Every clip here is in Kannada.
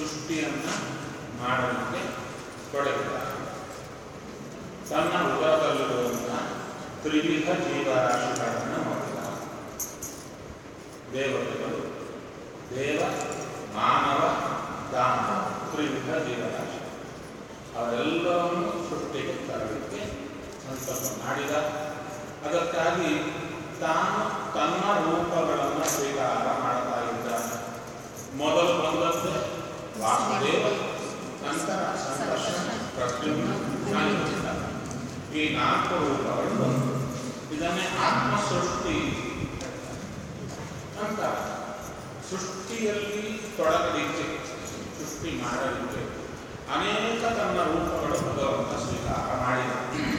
ಸೃಷ್ಟಿಯನ್ನ ಮಾಡಲಿಕ್ಕೆ ತೊಡಗಿದ್ದಾರೆ ತನ್ನ ಉದರದಲ್ಲಿರುವಂತಹ ತ್ರಿವಿಧ ಜೀವರಾಶಿಗಳನ್ನು ನೋಡಿದ ದೇವತೆಗಳು ದೇವ ಮಾನವ ದಾನವ ತ್ರಿವಿಧ ಜೀವರಾಶಿ ಅವರೆಲ್ಲವನ್ನು ಸೃಷ್ಟಿಗೆ ತರಲಿಕ್ಕೆ ಸಂಕಲ್ಪ ಮಾಡಿದ ಅದಕ್ಕಾಗಿ ತಾನು ತನ್ನ ರೂಪಗಳನ್ನು ಸ್ವೀಕಾರ ಮಾಡ್ತಾ ಇದ್ದಾನೆ ಮೊದಲು ಬಂದದ್ದು ವಾಸುದೇವ ನಂತರ ಸಂಕರ್ಷಣ ಪ್ರದ್ಯುಮ್ನ ಅನಿರುದ್ಧ. ಈ ನಾಲ್ಕು ರೂಪಗಳು ಬಂತು ಇದನ್ನೇ ಆತ್ಮ ಸೃಷ್ಟಿ ಅಂತ ಸೃಷ್ಟಿಯಲ್ಲಿ ತೊಡಗಲಿಕ್ಕೆ ಸೃಷ್ಟಿ ಮಾಡಲಿಕ್ಕೆ ಅನೇಕ ತನ್ನ ರೂಪಗಳು ಭಗವಂತ ಸ್ವೀಕಾರ ಮಾಡಿದ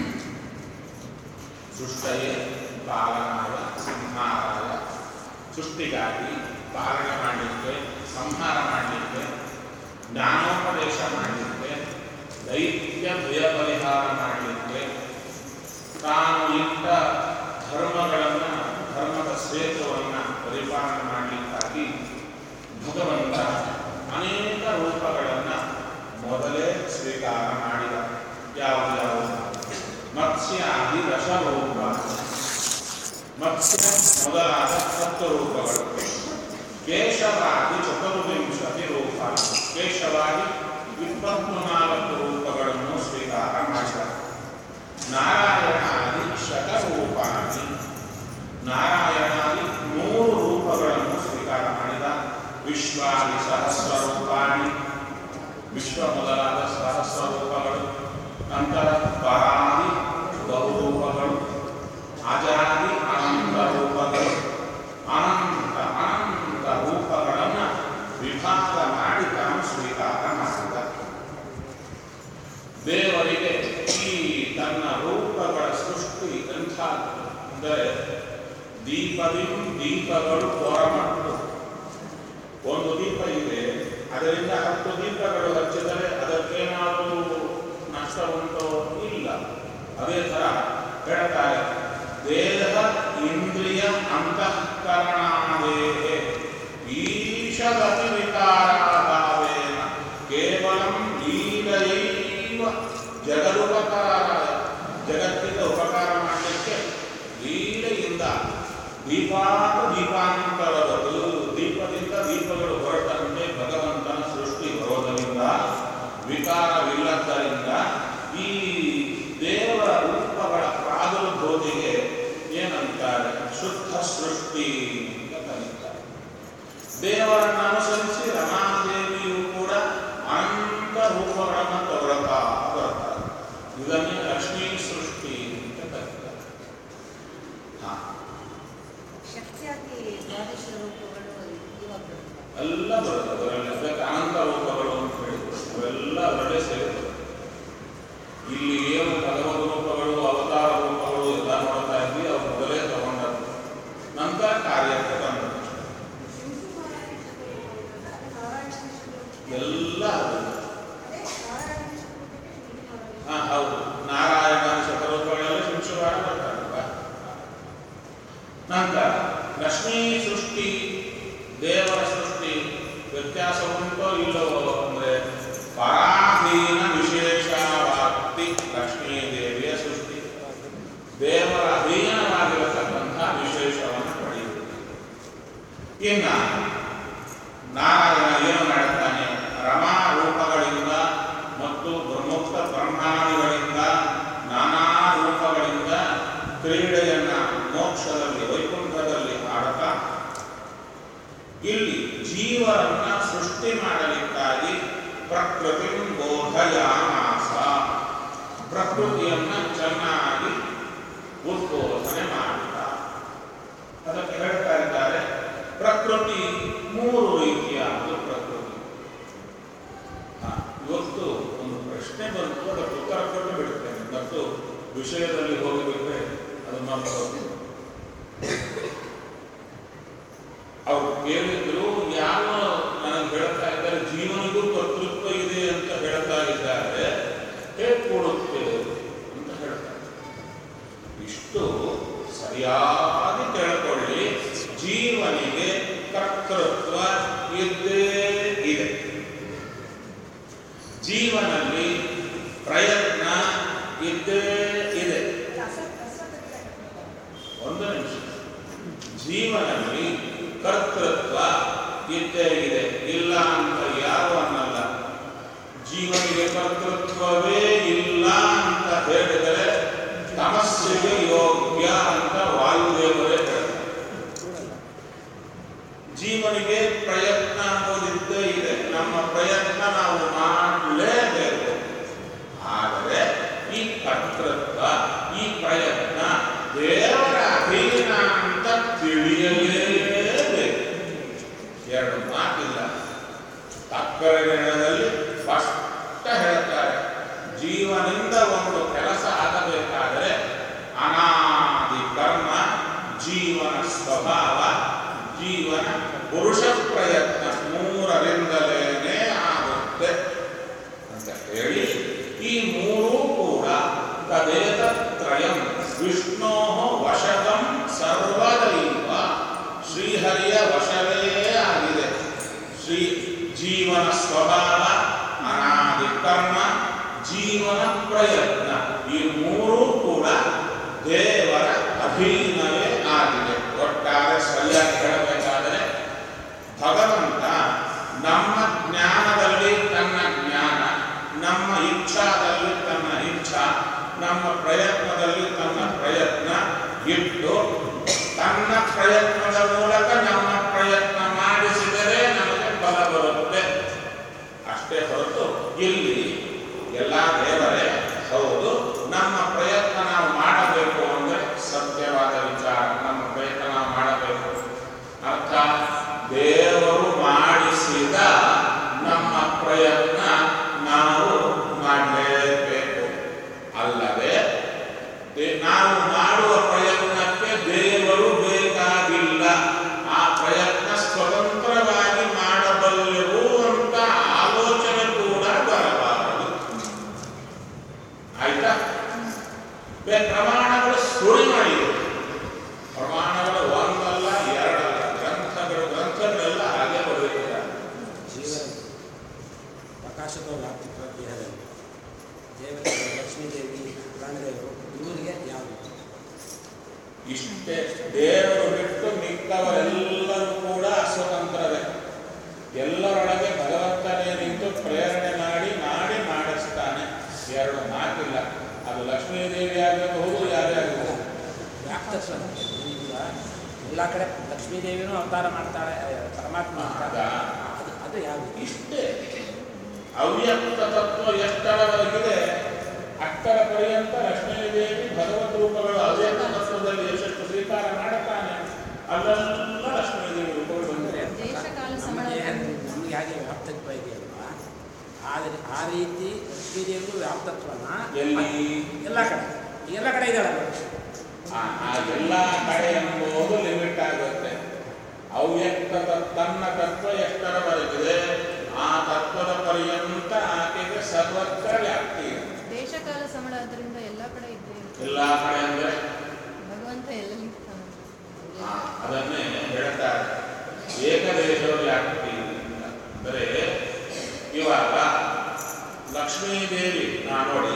ಸೃಷ್ಟಯೇ ಪಾಲನಾಯ ಸಂಹಾರಾಯ ಸೃಷ್ಟಿಗಾಗಿ ಪಾಲನೆ ಮಾಡಲಿಕ್ಕೆ ಸಂಹಾರ ಮಾಡಲಿಕ್ಕೆ ಜ್ಞಾನೋಪದೇಶ ಮಾಡಲಿಕ್ಕೆ ದೈತ್ಯ ಭಯ ಪರಿಹಾರ ಮಾಡಲಿಕ್ಕೆ ತಾನು ಇಟ್ಟ ಧರ್ಮಗಳನ್ನು ಧರ್ಮದ ಕ್ಷೇತ್ರವನ್ನು ಪರಿಪಾಲನೆ ಮಾಡಲಿಕ್ಕಾಗಿ ಭಗವಂತ ಅನೇಕ ರೂಪಗಳನ್ನು ಮೊದಲೇ ಸ್ವೀಕಾರ ಮಾಡಿದ ಯಾವ್ಯಾವ ಮತ್ಸ್ಯ ಆದಿ ರಸರೂಪ ಮತ್ಸ್ಯ ಮೊದಲಾದ ಹತ್ತು ರೂಪಗಳು ಕೇಶವಾಗಿ ಚತುರ್ವಿಂಶತಿ ರೂಪ ಕೇಶವಾಗಿ ಇಪ್ಪತ್ನಾಲ್ಕು ರೂಪಗಳನ್ನು ಸ್ವೀಕಾರ ಮಾಡಿದ ನಾರಾಯಣಾದಿ ಶತರೂಪಾದಿ ನಾರಾಯಣಾದಿ ಮೂರು ರೂಪಗಳನ್ನು ಸ್ವೀಕಾರ ಮಾಡಿದ ವಿಶ್ವಾದಿ ಸಹಸ್ರರೂಪಾಣಿ ವಿಶ್ವ ಮೊದಲಾದ ಸಹಸ್ರ ರೂಪಗಳು ನಂತರ ಪರಾದಿ ಬಹುರೂಪಗಳು ಅಜಾದಿ ಅನಂತ ರೂಪಗಳು ಅನಂತ ಅನಂತ ರೂಪಗಳನ್ನು ವಿಭಾಗ ಮಾಡಿ ತಾನು ಸ್ವೀಕಾರ ಮಾಡಿದ ದೇವರಿಗೆ ಈ ತನ್ನ ರೂಪಗಳ ಸೃಷ್ಟಿ ಎಂಥ ಅಂದರೆ ದೀಪದಿ ದೀಪಗಳು ಹೊರಮಟ್ಟು ಒಂದು ದೀಪ ಇದೆ ಅದರಿಂದ ಹತ್ತು ದೀಪಗಳು ಹಚ್ಚಿದರೆ ಅದಕ್ಕೇನಾದರೂ ನಷ್ಟ ಉಂಟೋ ಇಲ್ಲ ಅದೇ ಥರ ಹೇಳ್ತಾರೆ ದೇಹ ಇಂದ್ರಿಯ ಅಂತಃಕರಣಾದೇಹೆ ಈಶಗತಿ ವಿಕಾರಾಭಾವೇನ ಕೇವಲಂ ಲೀಲೆಯೈವ ಜಗದುಪಕಾರಾಯ ಜಗತ್ತಿಗೆ ಉಪಕಾರ ಮಾಡಲಿಕ್ಕೆ ಲೀಲೆಯಿಂದ ದೀಪಾಂತ ದೀಪಾಂತರಗಳು ದೀಪದಿಂದ ದೀಪಗಳು ಹೊರಟಂತೆ ಭಗವಂತನ ಸೃಷ್ಟಿ ಬರೋದರಿಂದ ವಿಕಾರವಿಲ್ಲದ್ದರಿಂದ ಈ ದೇವರ ರೂಪಗಳ ಪ್ರಾದುರ್ಬೋಧಿಗೆ ಏನಂತಾರೆ ಶುದ್ಧ ಸೃಷ್ಟಿ ಅಂತ ಕರೀತಾರೆ ದೇವರನ್ನು ಅನುಸರಿಸಿ ರಮಾದೇವಿಯು ಕೂಡ ಅನಂತ ರೂಪಗಳನ್ನು ತಗೊಳ್ತಾ ಬರ್ತಾರೆ ಇದನ್ನೇ ಲಕ್ಷ್ಮೀ ಸೃಷ್ಟಿ ಅಂತ ಕರೀತಾರೆ ಹಾ ಶಕ್ತಿಯಾಗಿ ದ್ವಾದಶ ರೂಪಗಳು ಇವಾಗ ಬರ್ತವೆ. ಎಲ್ಲ ಬರುತ್ತೆ ಅದರಲ್ಲಿ ಅದಕ್ಕೆ ಅನಂತ ರೂಪಗಳು ಅಂತ ಹೇಳಿದ್ರು ಅವೆಲ್ಲ ಅದರಲ್ಲೇ ಸೇರುತ್ತದೆ ಇಲ್ಲಿ ಏನು ಭಗವದ್ ರೂಪಗಳು ಅವತಾರ ರೂಪಗಳು ಎಲ್ಲ ನೋಡ್ತಾ ಇದ್ವಿ ಅವ್ರು ಮೊದಲೇ ತಗೊಂಡದ್ದು ನಂತರ ಕಾರ್ಯಕ್ಕೆ ಬಂದದ್ದು ಎಲ್ಲ ಅದು ಹಾ ಹೌದು ನಾರಾಯಣ ಶತರೂಪಗಳಲ್ಲಿ ಶುಂಶುವಾರ ಬರ್ತಾರಲ್ವ ನಂತರ ಲಕ್ಷ್ಮೀ ಸೃಷ್ಟಿ ದೇವರ ಸೃಷ್ಟಿ ವ್ಯತ್ಯಾಸ ಉಂಟೋ ಇಲ್ಲವೋ ಅಂದ್ರೆ ಪರಾಧೀನ ವಿಶೇಷವಾಕ್ತಿ ಲಕ್ಷ್ಮೀ ದೇವಿಯ ಸೃಷ್ಟಿ ದೇವರ ಅಧೀನವಾಗಿರತಕ್ಕಂಥ ವಿಶೇಷವನ್ನು ಪಡೆಯುವುದು ಇನ್ನ ನಾರಾಯಣ ಏನು ಮಾಡುತ್ತಾನೆ ರಮಾ ರೂಪಗಳಿಂದ ಮತ್ತು ಬ್ರಹ್ಮೋಕ್ತ ಬ್ರಹ್ಮಾದಿಗಳಿಂದ ನಾನಾ ರೂಪಗಳಿಂದ ಕ್ರೀಡೆಯನ್ನ ಮೋಕ್ಷದಲ್ಲಿ ವೈಕುಂಠದಲ್ಲಿ ಆಡುತ್ತಾ ಇಲ್ಲಿ ಜೀವರನ್ನ ಸೃಷ್ಟಿ ಮಾಡಲಿಕ್ಕಾಗಿ ಪ್ರಕೃತಿ ಬೋಧಯಾಮಾಸ ಪ್ರಕೃತಿಯನ್ನ ಚೆನ್ನಾಗಿ ಉದ್ಬೋಧನೆ ಮಾಡಿದ ಅದಕ್ಕೆ ಹೇಳ್ತಾ ಇದ್ದಾರೆ ಪ್ರಕೃತಿ ಮೂರು ರೀತಿಯಾದ ಪ್ರಕೃತಿ ಹಾ, ಇವತ್ತು ಒಂದು ಪ್ರಶ್ನೆ ಬಂತು ಅದಕ್ಕೆ ಉತ್ತರ ಕೊಟ್ಟು ಬಿಡುತ್ತೇನೆ ಮತ್ತು ವಿಷಯದಲ್ಲಿ ಹೋಗಿಬಿಟ್ರೆ ಅದು ಮರ್ತೋಗ್ತದೆ ಅವ್ರು ಕೇಳಿದ್ರು ಯಾವ ನನಗೆ ಹೇಳ್ತಾ ಇದ್ದಾರೆ ಜೀವನಿಗೂ ಕರ್ತೃತ್ವ ಇದೆ ಅಂತ ಹೇಳ್ತಾ ಇದ್ದಾರೆ ಹೇಗೆ ಕೊಡುತ್ತೆ ಅಂತ ಹೇಳ್ತಾರೆ ಇಷ್ಟು ಸರಿಯಾಗಿ ತಿಳ್ಕೊಳ್ಳಿ ಜೀವನಿಗೆ ಕರ್ತೃತ್ವ ಇದ್ದೇ ಇದೆ ಒಂದು ನಿಮಿಷ ಜೀವನದಲ್ಲಿ ಕರ್ತೃತ್ವ ಇದ್ದೇ ಇದೆ ಇಲ್ಲ ಅಂತ ಯಾರು ಅನ್ನಲ್ಲ ಜೀವನಿಗೆ ಕರ್ತೃತ್ವವೇ ಇಲ್ಲ ಅಂತ ಹೇಳಿದರೆ ತಮಸ್ಸಿಗೆ ಯೋಗ್ಯ ಅಂತ ವಾಯುದೇವರೇ ಹೇಳ್ತಾರೆ ಜೀವನಿಗೆ ಪ್ರಯತ್ನ ಅನ್ನೋದಿದ್ದೇ ಇದೆ ನಮ್ಮ ಪ್ರಯತ್ನ ನಾವು ಮಾಡಲೇಬೇಕು ಆದರೆ ಈ ಕರ್ತೃತ್ವ ಈ ಪ್ರಯತ್ನ ದೇವರ ಅಧೀನ ಅಂತ ತಿಳಿಯಲೇಬೇಕು ಎರಡು ಮಾತಿಲ್ಲ ತಾತ್ಪರ್ಯದಲ್ಲಿ ಸ್ಪಷ್ಟ ಹೇಳ್ತಾರೆ ಜೀವನಿಂದ ಒಂದು ಕೆಲಸ ಆಗಬೇಕಾದರೆ ಅನಾದಿ ಕರ್ಮ ಜೀವನ ಸ್ವಭಾವ ಜೀವನ ಪುರುಷ ಪ್ರಯತ್ನ ಮೂರರಿಂದಲೇನೆ ಆಗುತ್ತೆ ಅಂತ ಹೇಳಿ ಈ ಮೂರೂ ಕೂಡ ತದೇತತ್ರಯಂ ವಿಷ್ಣೋ ವಶದಂ ಸರ್ವದೈವ ಶ್ರೀಹರಿಯ ವಶವೇ ಆಗಿದೆ ಶ್ರೀ ಜೀವನ ಸ್ವಭಾವ ಅನಾದಿ ಕರ್ಮ ಜೀವನ ಪ್ರಯತ್ನ ಈ ಮೂರೂ ಕೂಡ ದೇವರ ಅಧೀನವೇ ಆಗಿದೆ ಒಟ್ಟಾರೆ ಸರಿಯಾಗಿ ಹೇಳಬೇಕಾದರೆ ಭಗವಂತ ನಮ್ಮ ಜ್ಞಾನದಲ್ಲಿ ತನ್ನ ಜ್ಞಾನ ನಮ್ಮ ಇಚ್ಛಾದಲ್ಲಿ ತನ್ನ ಇಚ್ಛಾ ನಮ್ಮ ಪ್ರಯತ್ನದಲ್ಲಿ ತನ್ನ ಪ್ರಯತ್ನ ಇಟ್ಟು ತನ್ನ ಪ್ರಯತ್ನದ ಮೂಲಕ ನಮ್ಮ ಪ್ರಯತ್ನ ಮಾಡಿಸಿದರೆ ನಮಗೆ ಫಲ ಬರುತ್ತೆ ಅಷ್ಟೇ ಹೊರತು ಇಲ್ಲಿ ಎಲ್ಲ ದೇವರೇ ಹೌದು ನಮ್ಮ ಪ್ರಯತ್ನ ನಾವು ಮಾಡಬೇಕು ಅಂದರೆ ಸತ್ಯವಾದ ವಿಚಾರ ನಮ್ಮ ಪ್ರಯತ್ನ ನಾವು ಮಾಡಬೇಕು ಅರ್ಥ ದೇವರು ಮಾಡಿಸಿದ ನಮ್ಮ ಪ್ರಯತ್ನ ನಾವು ಮಾಡಲೇಬೇಕು ಅಲ್ಲದೆ ದೇ- ನಾವು ಮಾಡುವ ಪ್ರಯತ್ನಕ್ಕೆ ದೇವರು ಬೇಕಾಗಿಲ್ಲ ಆ ಪ್ರಯತ್ನ ಸ್ವತಂತ್ರವಾಗಿ ಮಾಡಬಲ್ಲೆವು ಅಂತ ಆಲೋಚನೆ ಕೂಡ ಬರಬಾರದು ಆಯ್ತಾ ಬೆ- ಪ್ರಮಾಣಗಳು ಸುಳಿ ಮಾಡಿದೆ ಪ್ರಮಾಣಗಳು ಒಂದಲ್ಲ ಎರಡಲ್ಲ ಗ್ರಂಥಗಳು ಗ್ರಂಥಗಳೆಲ್ಲ ಹಾಗೆ ಬರೆದಿದ್ದಾರೆ ಜೀವನ ಪ್ರಕಾಶದ ವ್ಯಾಪ್ತಿತ್ವ ದೇಹದಲ್ಲಿ ದೇವತೆ ಲಕ್ಷ್ಮೀದೇವಿ ಪ್ರಾಣದೇವರು ಇವರಿಗೆ ಯಾವುದು ಇಷ್ಟೇ ದೇವರು ಬಿಟ್ಟು ಮಿಕ್ಕವರೆಲ್ಲರೂ ಕೂಡ ಅಸ್ವತಂತ್ರರೇ ಎಲ್ಲರೊಳಗೆ ಭಗವಂತನೇ ನಿಂತು ಪ್ರೇರಣೆ ಮಾಡಿ ಮಾಡಿ ಮಾಡಿಸ್ತಾನೆ ಎರಡು ಮಾತಿಲ್ಲ ಅದು ಲಕ್ಷ್ಮೀದೇವಿ ಆಗಬಹುದು ಯಾರೇ ಆಗಬಹುದು ವ್ಯಾಪ್ತತ್ವ ಈಗ ಎಲ್ಲ ಕಡೆ ಲಕ್ಷ್ಮೀದೇವಿನೂ ಅವತಾರ ಮಾಡ್ತಾಳೆ ಅಹ್, ಪರಮಾತ್ಮ ಅಂತ. ಆಗ ಅದು ಅದು ಯಾವುದು ಇಷ್ಟೇ ಅವ್ಯಕ್ತ ತತ್ವ ಎಷ್ಟರವರೆಗಿದೆ ಅಷ್ಟರ ಪರ್ಯಂತ ಲಕ್ಷ್ಮೀದೇವಿ ಭಗವದ್ ರೂಪಗಳು ಅವ್ಯಕ್ತ ತತ್ವದಲ್ಲಿ ಎಷ್ಟೆಷ್ಟು ಸ್ವೀಕಾರ ಮಾಡುತ್ತಾನೆ ಅಲ್ಲೆಲ್ಲ ಲಕ್ಷ್ಮೀದೇವಿ ರೂಪಗಳು ಬಂದರೆ ದೇಶ ಕಾಲ ನಮ್ಮ ಸಮಯ ದೇಹ ನಮಗೆ ಹಾಗೆ ವ್ಯಾಪ್ತತ್ವ ಇದೆಯಲ್ವಾ ಆದರೆ ಆ ರೀತಿ ಲಕ್ಷ್ಮೀದೇವಿಗೂ ವ್ಯಾಪ್ತತ್ವನ ಎಲ್ಲಿ ಎಲ್ಲ ಕಡೆ ಎಲ್ಲ ಕಡೆ ಇದ್ದಾಳಲ್ಲ ಆ ಆ ಎಲ್ಲ ಕಡೆ ಎಂಬುದು ಲಿಮಿಟ್ ಆಗುತ್ತೆ ಅವ್ಯಕ್ತ ತತ್- ತನ್ನ ತತ್ವ ಎಷ್ಟರವರೆಗಿದೆ ಆ ತತ್ವದ ಪರ್ಯಂತ ಆಕೆಗೆ ಸರ್ವತ್ರ ವ್ಯಾಪ್ತಿ ಇದೆ ದೇಶ ಕಾಲ ಸಮಳ ಅದರಿಂದ ಎಲ್ಲ ಕಡೆ ಇದ್ದೇ ಇರುತ್ತೆ. ಎಲ್ಲ ಕಡೆ ಅಂದ್ರೆ ಭಗವಂತ ಎಲ್ಲೆಲ್ಲಿ ಇರ್ತಾನೆ ಆ, ಅದನ್ನೇ ಹೇಳ್ತಾರೆ ಏಕದೇಶ ವ್ಯಾಪ್ತಿ ಅಂದರೆ ಇವಾಗ ಲಕ್ಷ್ಮೀದೇವಿ ನಾ ನೋಡಿ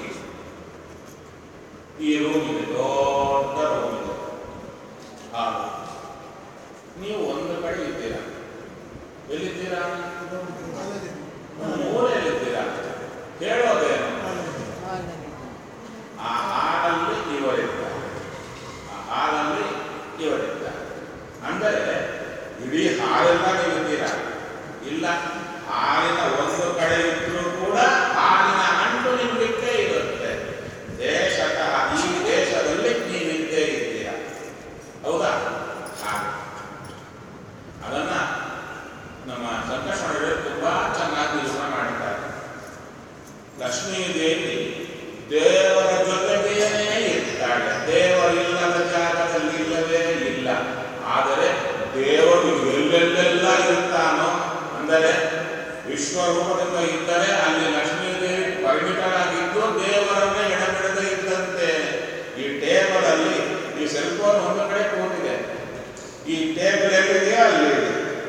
ಈ ರೂಮ್ ಇದೆ ದೊಡ್ಡ ರೂಮ್ ಇದೆ ಹಾಲು ನೀವು ಒಂದು ಕಡೆ ಇದ್ದೀರಾ ಎಲ್ಲಿದ್ದೀರಾ ಮೂಲೆಯಲ್ಲಿದ್ದೀರಾ ಹೇಳೋದೇನು ಹಾಲಲ್ಲಿ. ಆ ಹಾಲಲ್ಲಿ ಇವರಿದ್ದಾರೆ ಆ ಹಾಲಲ್ಲಿ ಇವರಿದ್ದಾರೆ ಅಂದರೆ ಇಡೀ ಹಾಲೆಲ್ಲ ನೀವಿದ್ದೀರಾ ಇಲ್ಲ ಹಾಲಿನ ಒಂದು ಕಡೆ ಇದ್ರೂ ಕೂಡ ಹಾಲಿನ ಅಂಟು ನಿಮ್ಗಿದ್ದೇ ಇರುತ್ತೆ ದೇಶತಃ ಈ ದೇಶದಲ್ಲಿ ನೀವಿದ್ದೇ ಇದ್ದೀರಾ ಹೌದಾ ಹಾಗೆ ಅದನ್ನ ನಮ್ಮ ಸಂಕಷ್ಟಗಳು ತುಂಬಾ ಚೆನ್ನಾಗಿ ವಿವರಣೆ ಮಾಡಿದ್ದಾರೆ ಲಕ್ಷ್ಮೀದೇವಿ ದೇವರ ಜೊತೆಗೇನೇ ಇರ್ತಾಳೆ ದೇವರಿಲ್ಲದ ಜಾಗದಲ್ಲಿ ಇಲ್ಲವೇ ಇಲ್ಲ ಆದರೆ ದೇವರು ಎಲ್ಲೆಲ್ಲೆಲ್ಲ ಇರ್ತಾನೋ ಅಂದರೆ ವಿಶ್ವರೂಪದಿಂದ ಇದ್ದರೆ ಅಲ್ಲಿ ಲಕ್ಷ್ಮೀದೇವಿ ಪರಿಣಿತರಾಗಿದ್ದು ದೇವರನ್ನೇ ಎಡಬಿಡದೆ ಇದ್ದಂತೆ ಈ ಟೇಬಲ್ ಅಲ್ಲಿ ಈ ಸೆಲ್ ಫೋನ್ ಒಂದು ಕಡೆ ಕೂತಿದೆ ಈ ಟೇಬಲ್ ಎಲ್ಲಿದೆಯೋ ಅಲ್ಲಿ ಇದೆ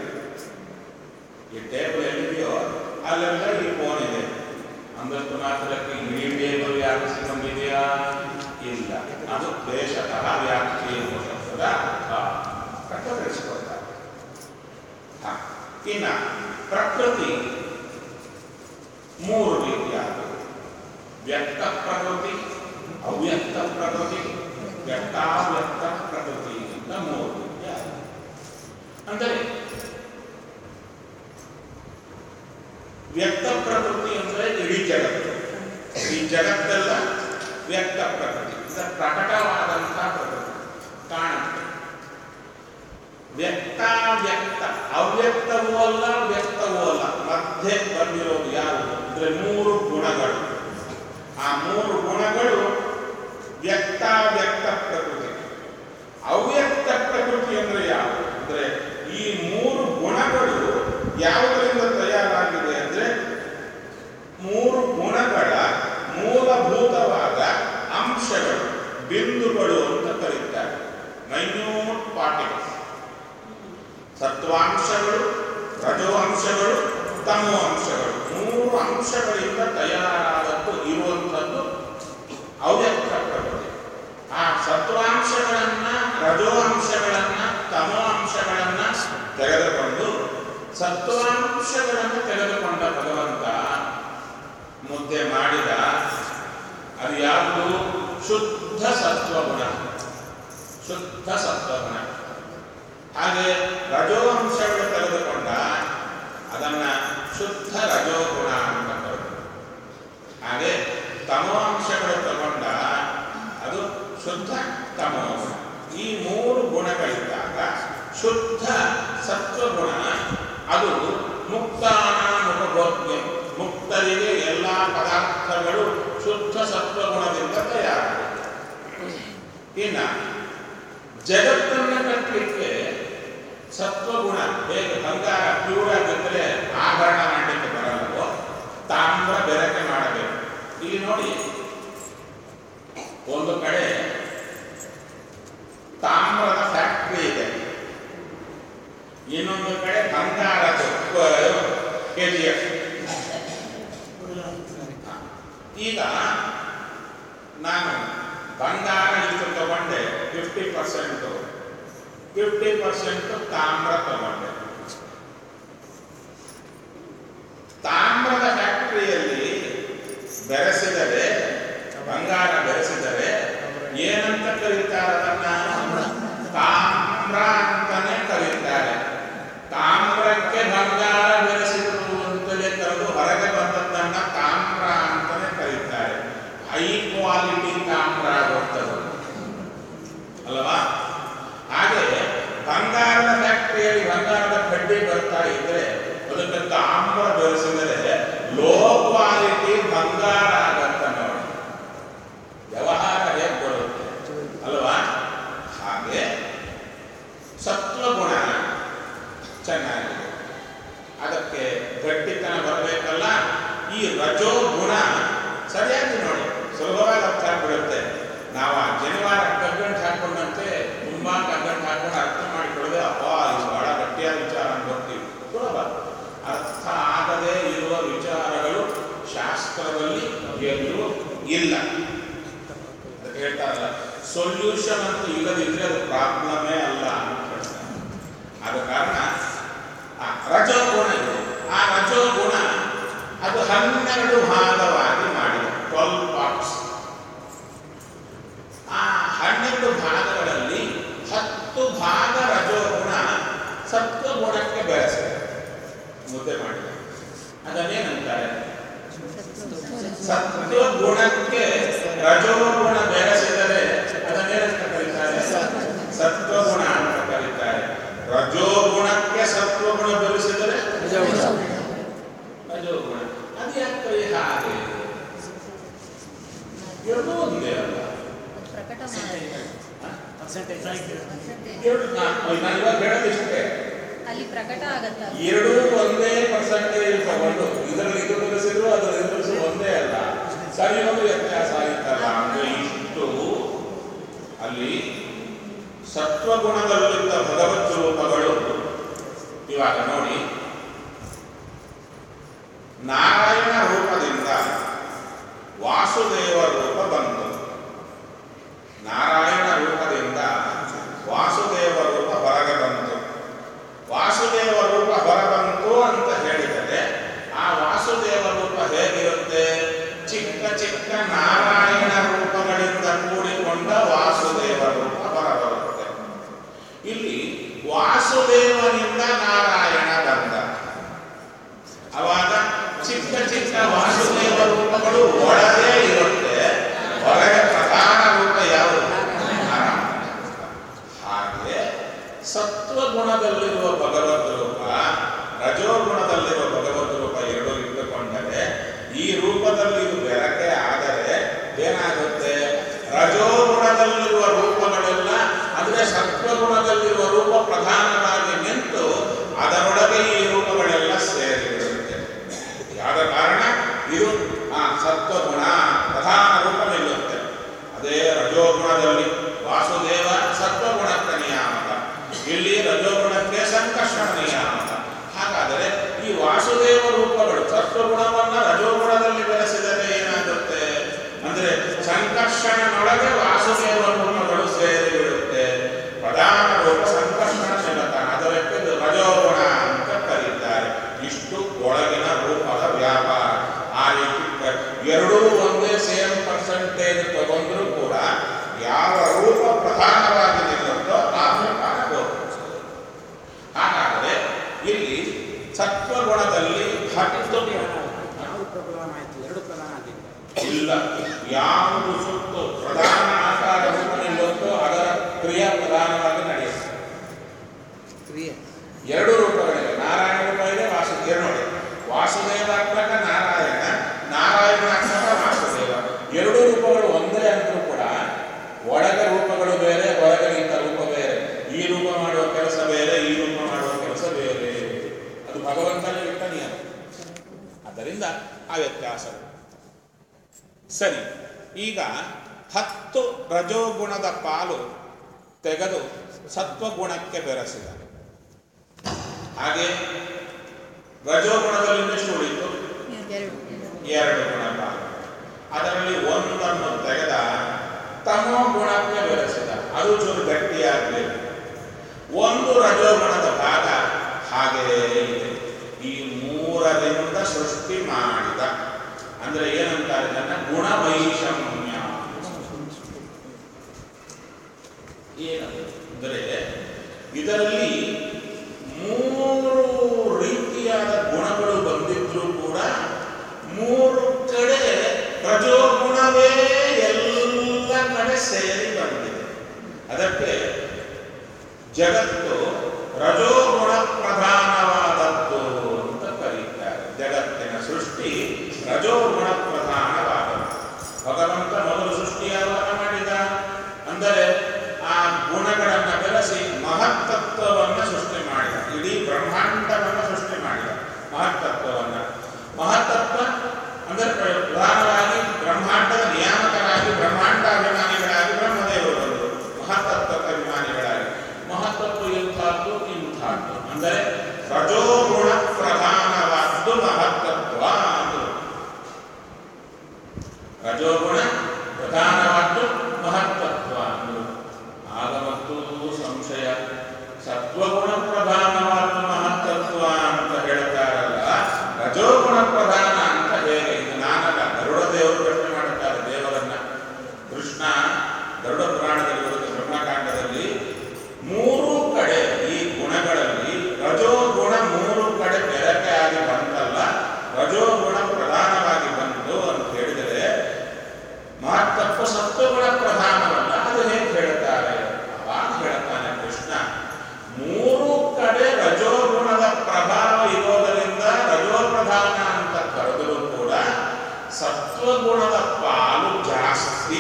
ಈ ಟೇಬಲ್ ಎಲ್ಲಿದೆಯೋ ಅಲ್ಲೆಲ್ಲ ಈ ಫೋನ್ ಇದೆ ಅಂದಷ್ಟು ಮಾತ್ರಕ್ಕೆ ಇಡೀ ಟೇಬಲ್ ವ್ಯಾಪಿಸಿ ಬಂದಿದೆಯಾ ಇಲ್ಲ ಅದು ದೇಶತಃ ವ್ಯಾಪ್ತಿ ಇನ್ನ ಪ್ರಕೃತಿ ಮೂರು ರೀತಿಯಾದ ವ್ಯಕ್ತ ಪ್ರಕೃತಿ ಅವ್ಯಕ್ತ ಪ್ರಕೃತಿ ವ್ಯಕ್ತಾವ್ಯಕ್ತ ಪ್ರಕೃತಿ ಅಂತ ಮೂರು ರೀತಿಯಾದ ಅಂದರೆ ವ್ಯಕ್ತ ಪ್ರಕೃತಿ ಅಂದರೆ ಇಡೀ ಜಗತ್ತು ಈ ಜಗತ್ತೆಲ್ಲ ವ್ಯಕ್ತ ಪ್ರಕೃತಿ ಅಂದರೆ ಪ್ರಕಟವಾದಂತಹ ಪ್ರಕೃತಿ ಕಾಣುತ್ತೆ ವ್ಯಕ್ತಾವ್ಯಕ್ತ ಅವ್ಯಕ್ತವೂ ಅಲ್ಲ ವ್ಯಕ್ತವೂ ಅಲ್ಲ ಮಧ್ಯೆ ಬಂದಿರೋದು ಯಾವುದು ಅಂದ್ರೆ ಮೂರು ಗುಣಗಳು ಆ ಮೂರು ಗುಣಗಳು ವ್ಯಕ್ತಾವ್ಯಕ್ತ ಪ್ರಕೃತಿ ಅವ್ಯಕ್ತ ಪ್ರಕೃತಿ ಅಂದ್ರೆ ಯಾವುದು ಅಂದ್ರೆ ಈ ಮೂರು ಗುಣಗಳು ಯಾವುದರಿಂದ ತಯಾರಾಗಿದೆ ಅಂದ್ರೆ ಮೂರು ಗುಣಗಳ ಮೂಲಭೂತವಾದ ಅಂಶಗಳು ಬಿಂದುಗಳು ಅಂತ ಕರೀತಾರೆ ಮೈನ್ಯೂಟ್ ಪಾರ್ಟಿಕಲ್ಸ್ ಸತ್ವಾಂಶಗಳು ರಜೋ ಅಂಶಗಳು ತಮೋ ಅಂಶಗಳು ಮೂರು ಅಂಶಗಳಿಂದ ತಯಾರಾದದ್ದು ಇರುವಂಥದ್ದು ಅವ್ಯಕ್ತ ಪ್ರಕೃತಿ ಆ ಸತ್ವಾಂಶಗಳನ್ನ ರಜೋ ಅಂಶಗಳನ್ನ ತಮೋ ಅಂಶಗಳನ್ನ ತೆಗೆದುಕೊಂಡು ಸತ್ವಾಂಶಗಳನ್ನು ತೆಗೆದುಕೊಂಡ ಭಗವಂತ ಮುದ್ದೆ ಮಾಡಿದ ಅದು ಯಾವುದು ಶುದ್ಧ ಸತ್ವಗುಣ ಶುದ್ಧ ಸತ್ವಗುಣ ಹಾಗೆ ರಜೋ ಅಂಶಗಳು ತೆಗೆದುಕೊಂಡ ಅದನ್ನ ಶುದ್ಧ ರಜೋಗುಣ ಅಂತ ಕರೆದು ಹಾಗೆ ತಮೋ ಅಂಶಗಳು ತಗೊಂಡ ಅದು ಶುದ್ಧ ತಮೋ ಗುಣ ಈ ಮೂರು ಗುಣಗಳಿದ್ದಾಗ ಶುದ್ಧ ಸತ್ವಗುಣ ಅದು ಮುಕ್ತಾನುಭೋಗ್ಯ ಮುಕ್ತರಿಗೆ ಎಲ್ಲ ಪದಾರ್ಥಗಳು ಶುದ್ಧ ಸತ್ವಗುಣದಿಂದ ತಯಾರಾಗುತ್ತೆ ಇನ್ನ ಜಗತ್ತನ್ನು ಕಟ್ಟಲಿಕ್ಕೆ ಸತ್ವಗುಣ ಹೇಗೆ ಬಂಗಾರ ಪ್ಯೂರ್ ಆಗಿದ್ದರೆ ಆಭರಣ ಮಾಡಲಿಕ್ಕೆ ಬರಲ್ಲವೋ ತಾಮ್ರ ಬೆರಕೆ ಮಾಡಬೇಕು ಇಲ್ಲಿ ನೋಡಿ ಒಂದು ಕಡೆ ತಾಮ್ರದ ಫ್ಯಾಕ್ಟ್ರಿ ಇದೆ ಇನ್ನೊಂದು ಕಡೆ ಬಂಗಾರದ ಕೆ ಜಿ ಎಫ್ ಈಗ ನಾನು ಬಂಗಾರ ಇದು ತಗೊಂಡೆ ಫಿಫ್ಟಿ ಪರ್ಸೆಂಟು ಫಿಫ್ಟಿ ಪರ್ಸೆಂಟ್ ತಾಮ್ರ ತಗೊಂಡೆ ತಾಮ್ರದ ಫ್ಯಾಕ್ಟರಿಯಲ್ಲಿ ಬೆರೆಸಿದರೆ ಬಂಗಾರ ಬೆರೆಸಿದರೆ ಏನಂತ ಕರೀತಾರೆ ಅದನ್ನ ತಾಮ್ರ ಅಂತಾನೆ ಕರೀತಾರೆ ತಾಮ್ರಕ್ಕೆ ಬಂಗಾರ ಬೆರೆಸಿದರು ಅಂತಲೇ ಕರೆದು ಹೊರಗೆ ಬಂದದ್ದನ್ನ ತಾಮ್ರ ಅಂತಾನೆ ಕರೀತಾರೆ ಹೈ ಕ್ವಾಲಿಟಿ ತಾಮ್ರ ಬರ್ತದೆ ಅಲ್ವಾ ಹಾಗೆ ಬಂಗಾರದ ಫ್ಯಾಕ್ಟರಿಯಲ್ಲಿ ಬಂಗಾರದ ಕಡ್ಡಿ ಬರ್ತಾ ಇದ್ರೆ ಅದಕ್ಕೆ ತಾಮ್ರ ಬೆರೆಸಿದರೆ ಲೋ ಕ್ವಾಲಿಟಿ ಬಂಗಾರ ಆಗತ್ತ ನೋಡಿ ವ್ಯವಹಾರ ಹೇಗೆ ಬರುತ್ತೆ ಅಲ್ವಾ ಹಾಗೆ ಸತ್ವಗುಣ ಚೆನ್ನಾಗಿದೆ ಅದಕ್ಕೆ ಗಟ್ಟಿತನ ಬರಬೇಕಲ್ಲ ಈ ರಜೋ ಗುಣ ಸರಿಯಾಗಿ ನೋಡಿ ಸುಲಭವಾಗಿ ಅರ್ಥ ಆಗ್ಬಿಡುತ್ತೆ ನಾವು ಆ ಜನಿವಾರ ಕಗ್ಗಂಟು ಹಾಕೊಂಡಂತೆ ತುಂಬಾ ಕಗ್ಗಂಟು ಹಾಕೊಂಡು ಅರ್ಥ ಮಾಡಿಕೊಳ್ಳದೆ ಅಪ್ಪ ಇದು ಬಹಳ ಗಟ್ಟಿಯಾದ ವಿಚಾರ ಅಂತ ಬರ್ತೀವಿ ಸುಲಭ ಅರ್ಥ ಆಗದೇ ಇರುವ ವಿಚಾರಗಳು ಶಾಸ್ತ್ರದಲ್ಲಿ ಎಲ್ಲೂ ಇಲ್ಲ ಅದಕ್ಕೆ ಹೇಳ್ತಾರಲ್ಲ ಸೊಲ್ಯೂಷನ್ ಅಂತ ಇಲ್ಲದಿದ್ರೆ ಅದು ಪ್ರಾಬ್ಲಮೇ ಅಲ್ಲ ಅಂತ ಹೇಳ್ತಾರೆ ಆದ ಕಾರಣ ಆ ರಜೋಗುಣ ಇದೆ ಆ ರಜೋಗುಣ ಅದು ಹನ್ನೆರಡು ಭಾಗವಾಗಿ ಮಾಡಿದೆ ಟ್ವೆಲ್ ಪಾರ್ಟ್ಸ್ ಆ ಹನ್ನೆರಡು ಭಾಗಗಳಲ್ಲಿ ಹತ್ತು ಭಾಗ ರಜೋಗುಣ ಸತ್ವಗುಣಕ್ಕೆ ಬೆಳೆಸಿದೆ ಮುದ್ದೆ ಮಾಡಿದೆ ಅದನ್ನೇನಂತಾರೆ ಸತ್ವಗುಣಕ್ಕೆ ರಜೋಗುಣ ಬೆರೆಸಿದರೆ ಅದನ್ನೇನಂತ ಕರೀತಾರೆ ಸತ್ವಗುಣ ಅಂತ ಕರೀತಾರೆ ರಜೋಗುಣಕ್ಕೆ ಸತ್ವಗುಣ ಬೆರೆಸಿದರೆ ರಜೋಗುಣ. ರಜೋಗುಣ ಅದು ಯಾಕೆ ಹಾಗೆ ಎರಡೂ ಒಂದೇ ಅಲ್ಲ ಅದು ಪ್ರಕಟ ಮಾಡಿದ್ರೆ ಪರ್ಸೆಂಟೇಜ್ ಎರಡು ನಾನು ನಾನು ಇವಾಗ ಹೇಳೋದಿಷ್ಟೇ ಅಲ್ಲಿ ಪ್ರಕಟ ಆಗತ್ತ ಎರಡೂ ಒಂದೇ ಪರ್ಸೆಂಟೇಜ್ ತಗೊಂಡು ಇದರಲ್ಲಿ ಇದು ಬೆಳೆಸಿದ್ರು ಅದರಲ್ಲಿ ಇದು ಬೆಳೆಸಿದ್ರು ಒಂದೇ ಅಲ್ಲ ಸರಿ ಒಂದು ವ್ಯತ್ಯಾಸ ಆಗಿತ್ತಲ್ಲ ಅಂದ್ರೆ ಇಷ್ಟು ಅಲ್ಲಿ ಸತ್ವಗುಣದಲ್ಲಿದ್ದ ಭಗವತ್ ರೂಪಗಳು ಇವಾಗ ನೋಡಿ ನಾರಾಯಣ ರೂಪದಿಂದ ವಾಸುದೇವ ರೂಪ ಬಂತು ನಾರಾಯಣ ರೂಪದಿಂದ ವಾಸುದೇವ ರೂಪ ಹೊರಗೆ ಬಂತು ವಾಸುದೇವ ರೂಪ ಹೊರಬಂತು ಸತ್ವಗುಣದಲ್ಲಿರುವ ಭಗವದ್ ರೂಪ ರಜೋಗುಣದಲ್ಲಿರುವ ಭಗವದ್ ರೂಪ ಎರಡು ಇಟ್ಟುಕೊಂಡರೆ ಈ ರೂಪದಲ್ಲಿ ಇದು ಬೆರಕೆ ಆದರೆ ಏನಾಗುತ್ತೆ ರಜೋಗುಣದಲ್ಲಿರುವ ರೂಪಗಳೆಲ್ಲ ಅಂದ್ರೆ ಸತ್ವಗುಣದಲ್ಲಿರುವ ರೂಪ ಪ್ರಧಾನವಾಗಿ ನಿಂತು ಅದರೊಳಗೆ ಈ ರೂಪಗಳೆಲ್ಲ ಸೇರಿಬಿಡುತ್ತೆ ಯಾದ ಕಾರಣ ಇದು ಆ ಸತ್ವಗುಣ ಪ್ರಧಾನ ರೂಪ ನಿಲ್ಲುತ್ತೆ ಅದೇ ರಜೋಗುಣದಲ್ಲಿ ವಾಸುದೇವ ಸತ್ವಗುಣಕ್ಕೆ ನಿಯಾಮಕ ಇಲ್ಲಿ ರಜೋಗುಣಕ್ಕೆ ಸಂಕರ್ಷಣ ನಿಯಾಮಕ ಹಾಗಾದರೆ ಈ ವಾಸುದೇವ ರೂಪಗಳು ಸತ್ವಗುಣವನ್ನ ರಜೋಗುಣದಲ್ಲಿ ಬೆಳೆಸಿದರೆ ಏನಾಗುತ್ತೆ ಅಂದ್ರೆ ಸಂಕರ್ಷಣನೊಳಗೆ ವಾಸುದೇವ ರೂಪಗಳು ಸೇರಿಬಿಡುತ್ತೆ ಪ್ರಧಾನ ರೂಪ ಸಂಕರ್ಷಣ ಶಲಕ ಅದಕ್ಕೆ ರಜೋಗುಣ ಅಂತ ಕರೀತಾರೆ ಇಷ್ಟು ಒಳಗಿನ ರೂಪದ ವ್ಯಾಪಾರ ಆ ರೀತಿ ಕ- ಎರಡೂ ಒಂದೇ ಸೇಮ್ ಪರ್ಸೆಂಟೇಜ್ ತಗೊಂಡ್ರು ಕೂಡ ಯಾವ ರೂಪ ಪ್ರಧಾನವಾಗಿ ನಿಲ್ಲುತ್ತೋ ಆ ಪ್ರಕಾರ ಹೋಗುತ್ತೆ ಹಾಗಾದರೆ ಇಲ್ಲಿ ಸತ್ವಗುಣದಲ್ಲಿ ಹತ್ತು ಯಾವುದು ಪ್ರಬಲನ ಆಯಿತು ಎರಡು ಪ್ರಧಾನ ಆಗಿದೆ ಇಲ್ಲ ಯಾವುದು ಸುತ್ತು ಪ್ರಧಾನ ಆಕಾರ ರೂಪ ನಿಲ್ಲುತ್ತೋ ಅದರ ಕ್ರಿಯಾ ಪ್ರಧಾನವಾಗಿ ನಡೆಯುತ್ತೆ ಕ್ರಿಯೆ ಎರಡು ರೂಪಗಳಿವೆ ನಾರಾಯಣ ರೂಪ ಇದೆ ವಾಸು ಎರಡು ನೋಡಿ ವಾಸುದೇವಾತ್ಮಕ ನಾರಾಯಣ ನಾರಾಯಣಾತ್ಮಕ ವಾಸುದೇವ ಎರಡು ರೂಪಗಳು ಒಂದೇ ಅಂದ್ರೂ ಕೂಡ ಒಳಗ ರೂಪಗಳು ಬೇರೆ ಹೊರಗಿನಿಂದ ರೂಪ ಬೇರೆ ಈ ರೂಪ ಮಾಡುವ ಕೆಲಸ ಬೇರೆ ಈ ರೂಪ ಮಾಡುವ ಕೆಲಸ ಬೇರೆ ಅದು ಭಗವಂತನ ಇಟ್ಟ ನಿಯಮ ಆದ್ದರಿಂದ ಆ ವ್ಯತ್ಯಾಸಗಳು ಸರಿ ಈಗ ಹತ್ತು ರಜೋಗುಣದ ಪಾಲು ತೆಗೆದು ಸತ್ವಗುಣಕ್ಕೆ ಬೆರೆಸಿದ ಹಾಗೆ ರಜೋಗುಣದಲ್ಲಿ ಎಷ್ಟು ಉಳಿತು ಎರಡು ಎರಡು ಗುಣ ಭಾಗ ಅದರಲ್ಲಿ ಒಂದನ್ನು ತೆಗೆದ ತಮೋ ಗುಣಕ್ಕೆ ಬೆಳೆಸಿದ ಅದು ಚೂರು ಗಟ್ಟಿಯಾಗಬೇಕು ಒಂದು ರಜೋಗುಣದ ಭಾಗ ಹಾಗೆಯೇ ಇದೆ ಈ ಮೂರರಿಂದ ಸೃಷ್ಟಿ ಮಾಡಿದ ಅಂದ್ರೆ ಏನಂತಾರೆ ಇದನ್ನ ಗುಣವೈಷಮ್ಯ ಏನಂದ್ರೆ ಇದರಲ್ಲಿ ಮೂರು ರೀತಿಯಾದ ಗುಣಗಳು ಬಂದಿದ್ರೂ ಕೂಡ ಮೂರು ಕಡೆ ರಜೋಗುಣವೇ ಎಲ್ಲ ಕಡೆ ಸೇರಿ ಬಂದಿದೆ ಅದಕ್ಕೆ ಜಗತ್ತು ರಜೋಗುಣ ಪ್ರಧಾನವಾದದ್ದು ಅಂತ ಕರೀತಾರೆ ಜಗತ್ತಿನ ಸೃಷ್ಟಿ ರಜೋಗುಣ ಪ್ರಧಾನವಾದದ್ದು ಭಗವಂತ ಮೊದಲು ಸೃಷ್ಟಿ ಯಾವಾಗ ಮಾಡಿದ ಅಂದರೆ ಆ ಗುಣಗಳನ್ನು ಬೆಳೆಸಿ ಮಹತ್ತತ್ವವನ್ನು ಸೃಷ್ಟಿ ಮಾಡಿದ ಇಡೀ ಬ್ರಹ್ಮಾಂಡವನ್ನು ಸೃಷ್ಟಿ ಮಾಡಿದ ಮಹತ್ತತ್ವವನ್ನು ಮಹತ್ತತ್ವ ಅಂದರೆ ಪ್ರ- ಪ್ರಧಾನವಾಗಿ ಬ್ರಹ್ಮಾಂಡದ ನಿಯಾಮಕರಾಗಿ ಬ್ರಹ್ಮಾಂಡಾಭಿಮಾನಿಗಳಾಗಿ ಬ್ರಹ್ಮದೇವರು ಬಂದರು ಮಹತ್ತತ್ವಕ್ಕೆ ಅಭಿಮಾನಿಗಳಾಗಿ ಮಹತ್ತತ್ವ ಇಂಥದ್ದು ಇಂಥದ್ದು ಅಂದರೆ ರಜೋಗುಣ ಪ್ರಧಾನವಾದ್ದು ಮಹತ್ತತ್ವ ಅಂದರು ರಜೋಗುಣ ಪ್ರಧಾನವಾದ್ದು ಮಹತ್ತತ್ವ ಅಂದರು ಆಗ ಮತ್ತು ಸಂಶಯ ಸತ್ವಗುಣ ಪ್ರಧಾನವಾದ ಮಹತ್ತತ್ವ ಅಂತ ಹೇಳ್ತಾರಲ್ಲ ರಜೋಗುಣ ಪ್ರಧಾನ ಅಂತ ಹೇಗೆ ಇದು ನಾನಲ್ಲ ಗರುಡ ದೇವರು ಪ್ರಶ್ನೆ ಮಾಡುತ್ತಾರೆ ದೇವರನ್ನ ಕೃಷ್ಣ ಗರುಡ ಪುರಾಣದಲ್ಲಿ ಬರುತ್ತೆ ಬ್ರಹ್ಮಕಾಂಡದಲ್ಲಿ ಮೂರು ಕಡೆ ಈ ಗುಣಗಳಲ್ಲಿ ರಜೋಗುಣ ಮೂರು ಕಡೆ ಬೆರಕೆ ಆಗಿ ಬಂತಲ್ಲ ರಜೋಗುಣ ಪ್ರಧಾನವಾಗಿ ಬಂತು ಅಂತ ಹೇಳಿದರೆ ಮಹತ್ತತ್ವ ಸತ್ವಗುಣ ಪ್ರಧಾನವಲ್ಲ ಅದು ಹೇಗೆ ಹೇಳ್ತಾರೆ ಅವಾಗ ಹೇಳ್ತಾನೆ ಕೃಷ್ಣ ಮೂರು ಕಡೆ ರಜೋಗುಣದ ಪ್ರಭಾವ ಇರೋದರಿಂದ ರಜೋ ಪ್ರಧಾನ ಅಂತ ಕರೆದರೂ ಕೂಡ ಸತ್ವಗುಣದ ಪಾಲು ಜಾಸ್ತಿ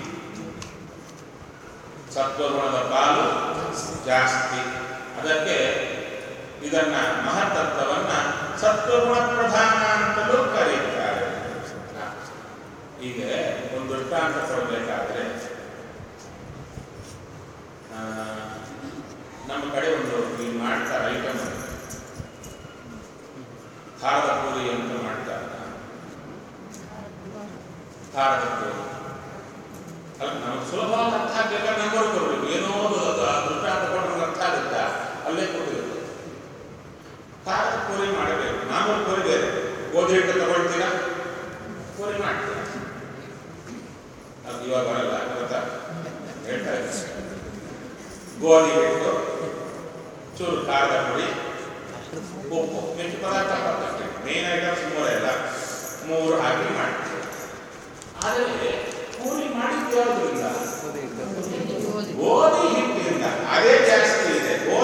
ಸತ್ವಗುಣದ ಪಾಲು ಜಾಸ್ತಿ ಅದಕ್ಕೆ ಇದನ್ನ ಮಹತ್ತತ್ವವನ್ನ ಸತ್ವಗುಣ ಪ್ರಧಾನ ಅಂತಲೂ ಕರೀತಾರೆ ಈಗ ಒಂದು ದೃಷ್ಟಾಂತ ಕೊಡಬೇಕಾದ್ರೆ ಆ, ನಮ್ಮ ಕಡೆ ಒಂದು ಈ ಮಾಡ್ತಾರೆ ಐಟಮ್ ಖಾರದ ಪೂರಿ ಅಂತ ಮಾಡ್ತಾರೆ ಖಾರದ ಪೂರಿ ಅಲ್ಲ ನಮಗೆ ಸುಲಭವಾಗಿ ಅರ್ಥ ಆಗ್ಬೇಕಾದ್ರೆ ನಂಬರ್ ಕೊಡಬೇಕು ಏನೋ ಒಂದು ಅದು ಆ ದೃಷ್ಟಾಂತ ಕೊಟ್ಟು ನಮ್ಗೆ ಅರ್ಥ ಆಗುತ್ತಾ ಅಲ್ಲೇ ಕೊಟ್ಟಿರುತ್ತೆ ಖಾರದ ಪೂರಿ ಮಾಡಬೇಕು ಮಾಮೂಲು ಪೂರಿ ಬೇರೆ ಗೋಧಿ ಹಿಟ್ಟು ತಗೊಳ್ತೀರಾ ಪೂರಿ ಮಾಡ್ತೀರಾ ಅದು ಇವಾಗ ಬರಲ್ಲ ಗೊತ್ತಾ ಹೇಳ್ತಾ ಇದ್ದೀನಿ ಗೋಧಿ ಹಿಟ್ಟು ಚೂರು ಖಾರದ ಪುಡಿ ಉಪ್ಪು ಮಿಕ್ಕಿ ಪದಾರ್ಥ ಬರ್ತದೆ ಮೇನ್ ಐಟಮ್ಸ್ ಮೂರೇ ಅಲ್ಲ ಮೂರು ಹಾಕಿ ಮಾಡ್ತೀವಿ ಆದರೆ ಪೂರಿ ಮಾಡಿದ್ದು ಯಾವುದರಿಂದ ಗೋಧಿ ಗೋಧಿ ಹಿಟ್ಟಿನಿಂದ ಅದೇ ಜಾಸ್ತಿ ಇದೆ ಗೋಧಿ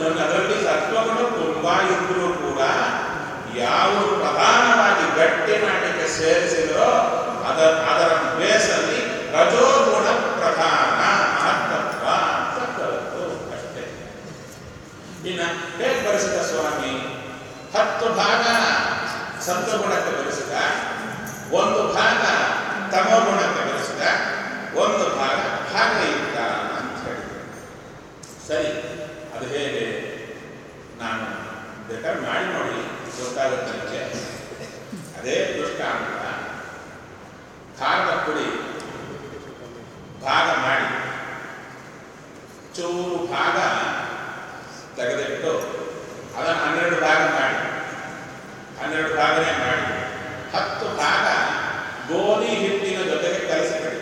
ಅದನ್ನು ಅದರಲ್ಲಿ ಸತ್ವಗುಣ ತುಂಬಾ ಇದ್ರೂ ಕೂಡ ಯಾವುದು ಪ್ರಧಾನವಾಗಿ ಗಟ್ಟಿ ಮಾಡಲಿಕ್ಕೆ ಸೇರಿಸಿದರೋ ಅದರ ಅದರ ಬೇಸಲ್ಲಿ ರಜೋಗುಣ ಪ್ರಧಾನ ಮಹತ್ತತ್ವ ಅಂತ ಕಲಿತು ಅಷ್ಟೇ ಇನ್ನು ಹೇಗೆ ಬರೆಸಿದ ಸ್ವಾಮಿ ಹತ್ತು ಭಾಗ ಸತ್ವಗುಣಕ್ಕೆ ಬರೆಸಿದ ಒಂದು ಭಾಗ ತಮೋಗುಣಕ್ಕೆ ಬರೆಸಿದ ಒಂದು ಭಾಗ ಭಾಗಯುಕ್ತ ಅಂತ ಹೇಳಿದ್ರು ಸರಿ ಅದು ಹೇಗೆ ನಾನು ಬೇಕಾದ್ರೆ ಮಾಡಿ ನೋಡಿ ಗೊತ್ತಾಗುತ್ತೆ ನನಗೆ ಅದೇ ದೃಷ್ಟಾಂತ ಖಾರದ ಪುಡಿ ಭಾಗ ಮಾಡಿ ಚೂರು ಭಾಗ ತೆಗೆದಿಟ್ಟು ಅದನ್ನು ಹನ್ನೆರಡು ಭಾಗ ಮಾಡಿ ಹನ್ನೆರಡು ಭಾಗನೇ ಮಾಡಿ ಹತ್ತು ಭಾಗ ಗೋಧಿ ಹಿಟ್ಟಿನ ಜೊತೆಗೆ ಕಲಸಿಬಿಡಿ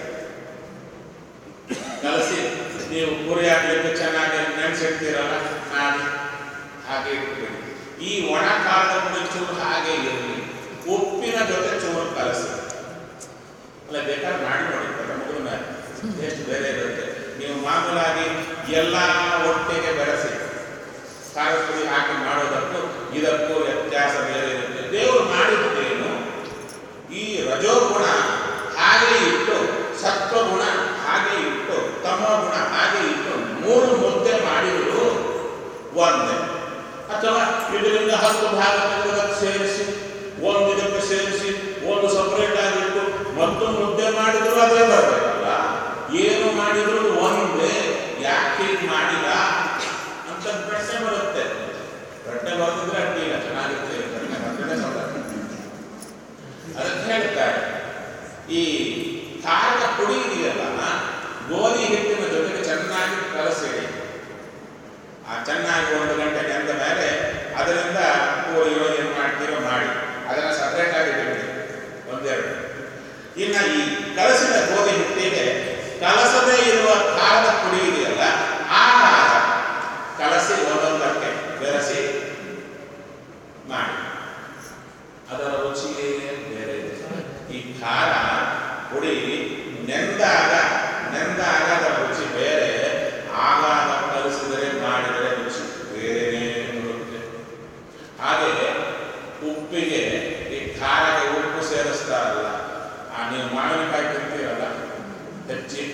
ಕಲಸಿ ನೀವು ಪುರಿ ಹಾಕ್ಲಿಕ್ಕೆ ಚೆನ್ನಾಗಿ ನೆನೆಸಿಡ್ತೀರಲ್ಲ ಮಾಡಿ ಹಾಗೆ ಇಟ್ಬಿಡಿ ಈ ಒಣ ಖಾರದ ಪುಡಿ ಚೂರು ಹಾಗೆ ಇರಲಿ ಉಪ್ಪಿನ ಜೊತೆ ಚೂರು ಕಲಸಿ ಅಲ್ಲ ಬೇಕಾದ್ರೆ ಮಾಡಿ ನೋಡಿ ಮುಗಿದ ಮೇಲೆ ಎಷ್ಟು ಬೇರೆ ಇರುತ್ತೆ ನೀವು ಮಾಮೂಲಾಗಿ ಎಲ್ಲ ಒಟ್ಟಿಗೆ ಬೆರೆಸಿ ಖಾರದ ಪುಡಿ ಹಾಕಿ ಮಾಡೋದಕ್ಕೂ ಇದಕ್ಕೂ ವ್ಯತ್ಯಾಸ ಬೇರೆ ಇರುತ್ತೆ ದೇವರು ಮಾಡಿದ್ದೇನು ಈ ರಜೋಗುಣ ಹಾಗೆ ಇಟ್ಟು ಸತ್ವಗುಣ ಹಾಗೆ ಇಟ್ಟು ತಮೋಗುಣ ಹಾಗೆ ಇಟ್ಟು ಮೂರು ಮುದ್ದೆ ಮಾಡಿದ್ರು ಒಂದೇ ಅಥವಾ ಇದರಿಂದ ಹತ್ತು ಭಾಗ ತೆಗೆದಕ್ಕೆ ಸೇರಿಸಿ ಒಂದು ಇದಕ್ಕೆ ಸೇರಿಸಿ ಒಂದು ಸಪರೇಟ್ ಆಗಿಟ್ಟು ಮತ್ತೊಂದು ಮುದ್ದೆ ಮಾಡಿದ್ರು ಅದೇ ಬರಬೇಕಲ್ಲ ಏನು ಮಾಡಿದ್ರು ಒಂದೇ ಯಾಕೆ ಹೀಗೆ ಮಾಡಿಲ್ಲ ಅಂತ ಪ್ರಶ್ನೆ ಬರುತ್ತೆ ಪ್ರಶ್ನೆ ಬರೆದಿದ್ರೆ ಅಡ್ಡಿಲ್ಲ ಚೆನ್ನಾಗಿರುತ್ತೆ ಪ್ರಶ್ನೆ ಬಂದ್ರೆ ಸಾಕು. ಅದಕ್ಕೆ ಹೇಳ್ತಾರೆ ಈ ಖಾರದ ಪುಡಿ ಇದೆಯಲ್ಲ ಗೋಧಿ ಹಿಟ್ಟಿನ ಜೊತೆಗೆ ಚೆನ್ನಾಗಿ ಕಲಸಿಡಿ ಆ ಚೆನ್ನಾಗಿ ಒಂದು ಗಂಟೆ ನೆಂದ ಮೇಲೆ ಅದರಿಂದ ಪೂರಿಯೋ ಏನು ಮಾಡ್ತೀರೋ ಮಾಡಿ ಅದನ್ನು ಸಪ್ರೇಟ್ ಆಗಿ ಇಟ್ಬಿಡಿ ಒಂದೆರಡು ಇನ್ನು ಈ ಕಲಸಿದ ಗೋಧಿ ಹಿಟ್ಟಿಗೆ ಕಲಸದೇ ಇರುವ ಖಾರದ ಪುಡಿ ಇದೆಯಲ್ಲ ಆ ಖಾರ ಕಲಸಿ ಒಂದೊಂದಕ್ಕೆ ಬೆರೆಸಿ ಮಾಡಿ ಅದರ ರುಚಿಯೇ ಬೇರೆ ಇದೆ ಈ ಖಾರ ಪುಡಿ ನೆಂದಾಗ ನೆಂದಾಗ ಅದರ ರುಚಿ ಬೇರೆ ಆಗಾಗ ಕಲಿಸಿದರೆ ಮಾಡಿದರೆ ರುಚಿ ಬೇರೆನೇ ಬರುತ್ತೆ ಹಾಗೆ ಉಪ್ಪಿಗೆ ಈ ಖಾರಕ್ಕೆ ಉಪ್ಪು ಸೇರಿಸ್ತಾರಲ್ಲ ಆ ನೀವು ಮಾವಿನಕಾಯಿ ತಿಂತೀರಲ್ಲ ಹೆಚ್ಚಿ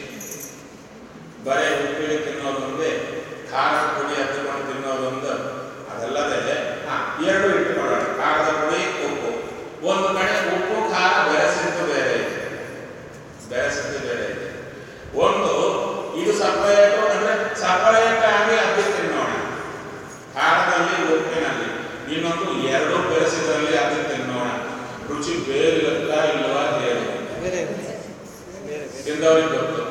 ಬರೀ ಉಪ್ಪಿಗೆ ತಿನ್ನೋದೊಂದೇ ಖಾರದ ಪುಡಿ ಹಚ್ಚಿಕೊಂಡು ತಿನ್ನೋದೊಂದು ಅದಲ್ಲದೆ ಹಾ, ಎರಡು ಇಟ್ಟುಕೊಳ್ಳೋಣ ಖಾರದ ಪುಡಿ ಉಪ್ಪು ಒಂದು ಕಡೆ ಉಪ್ಪು ಖಾರ ಬೆರೆಸಿದ್ದು ಬೇರೆ ಇದೆ ಬೆರೆಸಿದ್ದು ಬೇರೆ ಇದೆ ಒಂದು ಇದು ಸಪರೇಟ್ ಅಂದ್ರೆ ಸಪರೇಟ್ ಆಗಿ ಅದು ತಿನ್ನೋಣ ಖಾರದಲ್ಲಿ ಉಪ್ಪಿನಲ್ಲಿ ಇನ್ನೊಂದು ಎರಡು ಬೆರೆಸಿದಲ್ಲಿ ಅದು ತಿನ್ನೋಣ ರುಚಿ ಬೇರೆ ಇರುತ್ತಾ ಇಲ್ಲವಾ ಹೇಳಿ ಬೇರೆ ಬೇರೆ ಬೇರೆ ತಿಂದವರಿಗೆ ಗೊತ್ತು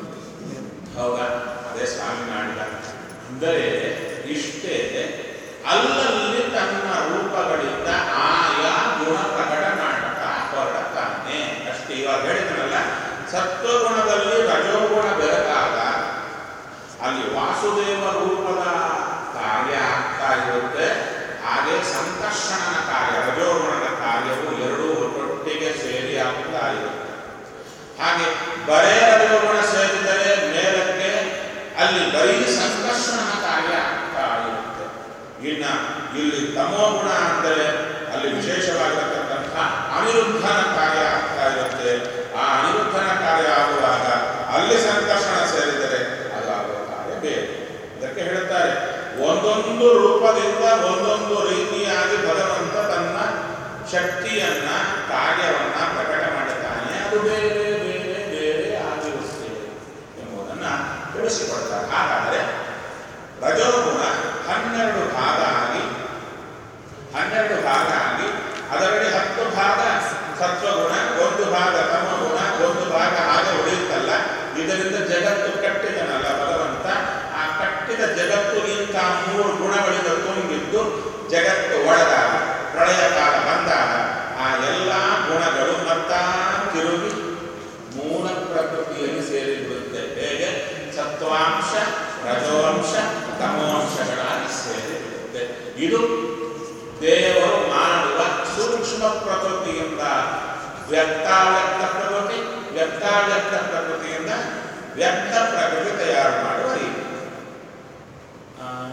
ಹೌದಾ ಅದೇ ಸ್ವಾಮಿ ಮಾಡಿದ ಅಂದರೆ ಇಷ್ಟೇ ಅಲ್ಲಲ್ಲಿ ತನ್ನ ರೂಪಗಳಿಂದ ಆಯಾ ಗುಣ ಪ್ರಕಟ ಮಾಡ್ತಾ ಹೊರಡ್ತಾನೆ ಅಷ್ಟೇ ಇವಾಗ ಹೇಳಿದನಲ್ಲ ಸತ್ವಗುಣದಲ್ಲಿ ರಜೋಗುಣ ಬೆರೆತಾಗ ಅಲ್ಲಿ ವಾಸುದೇವ ರೂಪದ ಕಾರ್ಯ ಆಗ್ತಾ ಇರುತ್ತೆ ಹಾಗೆ ಸಂಕರ್ಷಣನ ಕಾರ್ಯ ರಜೋಗುಣದ ಕಾರ್ಯವು ಎರಡೂ ಒಟ್ಟೊಟ್ಟಿಗೆ ಸೇರಿ ಆಗ್ತಾ ಇರುತ್ತೆ ಹಾಗೆ ಬರೇ ರಜೋಗುಣ ಸೇರಿದರೆ ಮೇಲಕ್ಕೆ ಅಲ್ಲಿ ಬರೀ ಸಂಕರ್ಷಣನ ಕಾರ್ಯ ಆಗ್ತಾ ಇರುತ್ತೆ ಇನ್ನ ಇಲ್ಲಿ ತಮೋಗುಣ ಅಂದರೆ ಅಲ್ಲಿ ವಿಶೇಷವಾಗಿರತಕ್ಕಂಥ ಅನಿರುದ್ಧನ ಕಾರ್ಯ ಆಗ್ತಾ ಇರುತ್ತೆ ಆ ಅನಿರುದ್ಧನ ಕಾರ್ಯ ಆಗುವಾಗ ಅಲ್ಲಿ ಸಂಕರ್ಷಣ ಸೇರಿದರೆ ಅದು ಆಗುವ ಕಾರ್ಯ ಬೇರೆ ಅದಕ್ಕೆ ಹೇಳ್ತಾರೆ ಒಂದೊಂದು ರೂಪದಿಂದ ಒಂದೊಂದು ರೀತಿಯಾಗಿ ಭಗವಂತ ತನ್ನ ಶಕ್ತಿಯನ್ನ ಕಾರ್ಯವನ್ನ ಪ್ರಕಟ ಮಾಡುತ್ತಾನೆ ಅದು ಬೇರೆ ಬೇರೆ ಬೇರೆ ಆಗಿರುತ್ತೆ ಎಂಬುದನ್ನ ತಿಳಿಸಿಕೊಡ್ತಾರೆ ಹಾಗಾದರೆ ರಜೋಗುಣ ಹನ್ನೆರಡು ಭಾಗ ಆಗಿ ಹನ್ನೆರಡು ಭಾಗ ಆಗಿ ಅದರಲ್ಲಿ ಹತ್ತು ಭಾಗ ಸತ್ವಗುಣ ಒಂದು ಭಾಗ ತಮಗುಣ ಒಂದು ಭಾಗ ಹಾಗೆ ಉಳಿಯುತ್ತಲ್ಲ ಇದರಿಂದ ಜಗತ್ತು ಕಟ್ಟಿದನಲ್ಲ ಭಗವಂತ ಆ ಕಟ್ಟಿದ ಜಗತ್ತು ಇಂಥ ಮೂರು ಗುಣಗಳಿಂದ ತುಂಬಿದ್ದು ಜಗತ್ತು ಒಡೆದಾಗ ಪ್ರಳಯ ಕಾಲ ಬಂದಾಗ ಆ ಎಲ್ಲ ಗುಣಗಳು ಮತ್ತ ತಿರುಗಿ ಮೂಲ ಪ್ರಕೃತಿಯಲ್ಲಿ ಸೇರಿಬಿಡುತ್ತೆ ಹೇಗೆ ಸತ್ವಾಂಶ ರಜೋಂಶ ತಮೋಂಶಗಳಾಗಿ ಸೇರಿಬಿಡುತ್ತೆ ಇದು ದೇವರು ಮಾಡುವ ಸೂಕ್ಷ್ಮ ಪ್ರಕೃತಿಯಿಂದ ವ್ಯಕ್ತಾವ್ಯಕ್ತ ಪ್ರಕೃತಿ ವ್ಯಕ್ತಾವ್ಯಕ್ತ ಪ್ರಕೃತಿಯಿಂದ ವ್ಯಕ್ತ ಪ್ರಕೃತಿ ತಯಾರು ಮಾಡುವ ರೀತಿ ಆ, ದೃಷ್ಟಾಂತ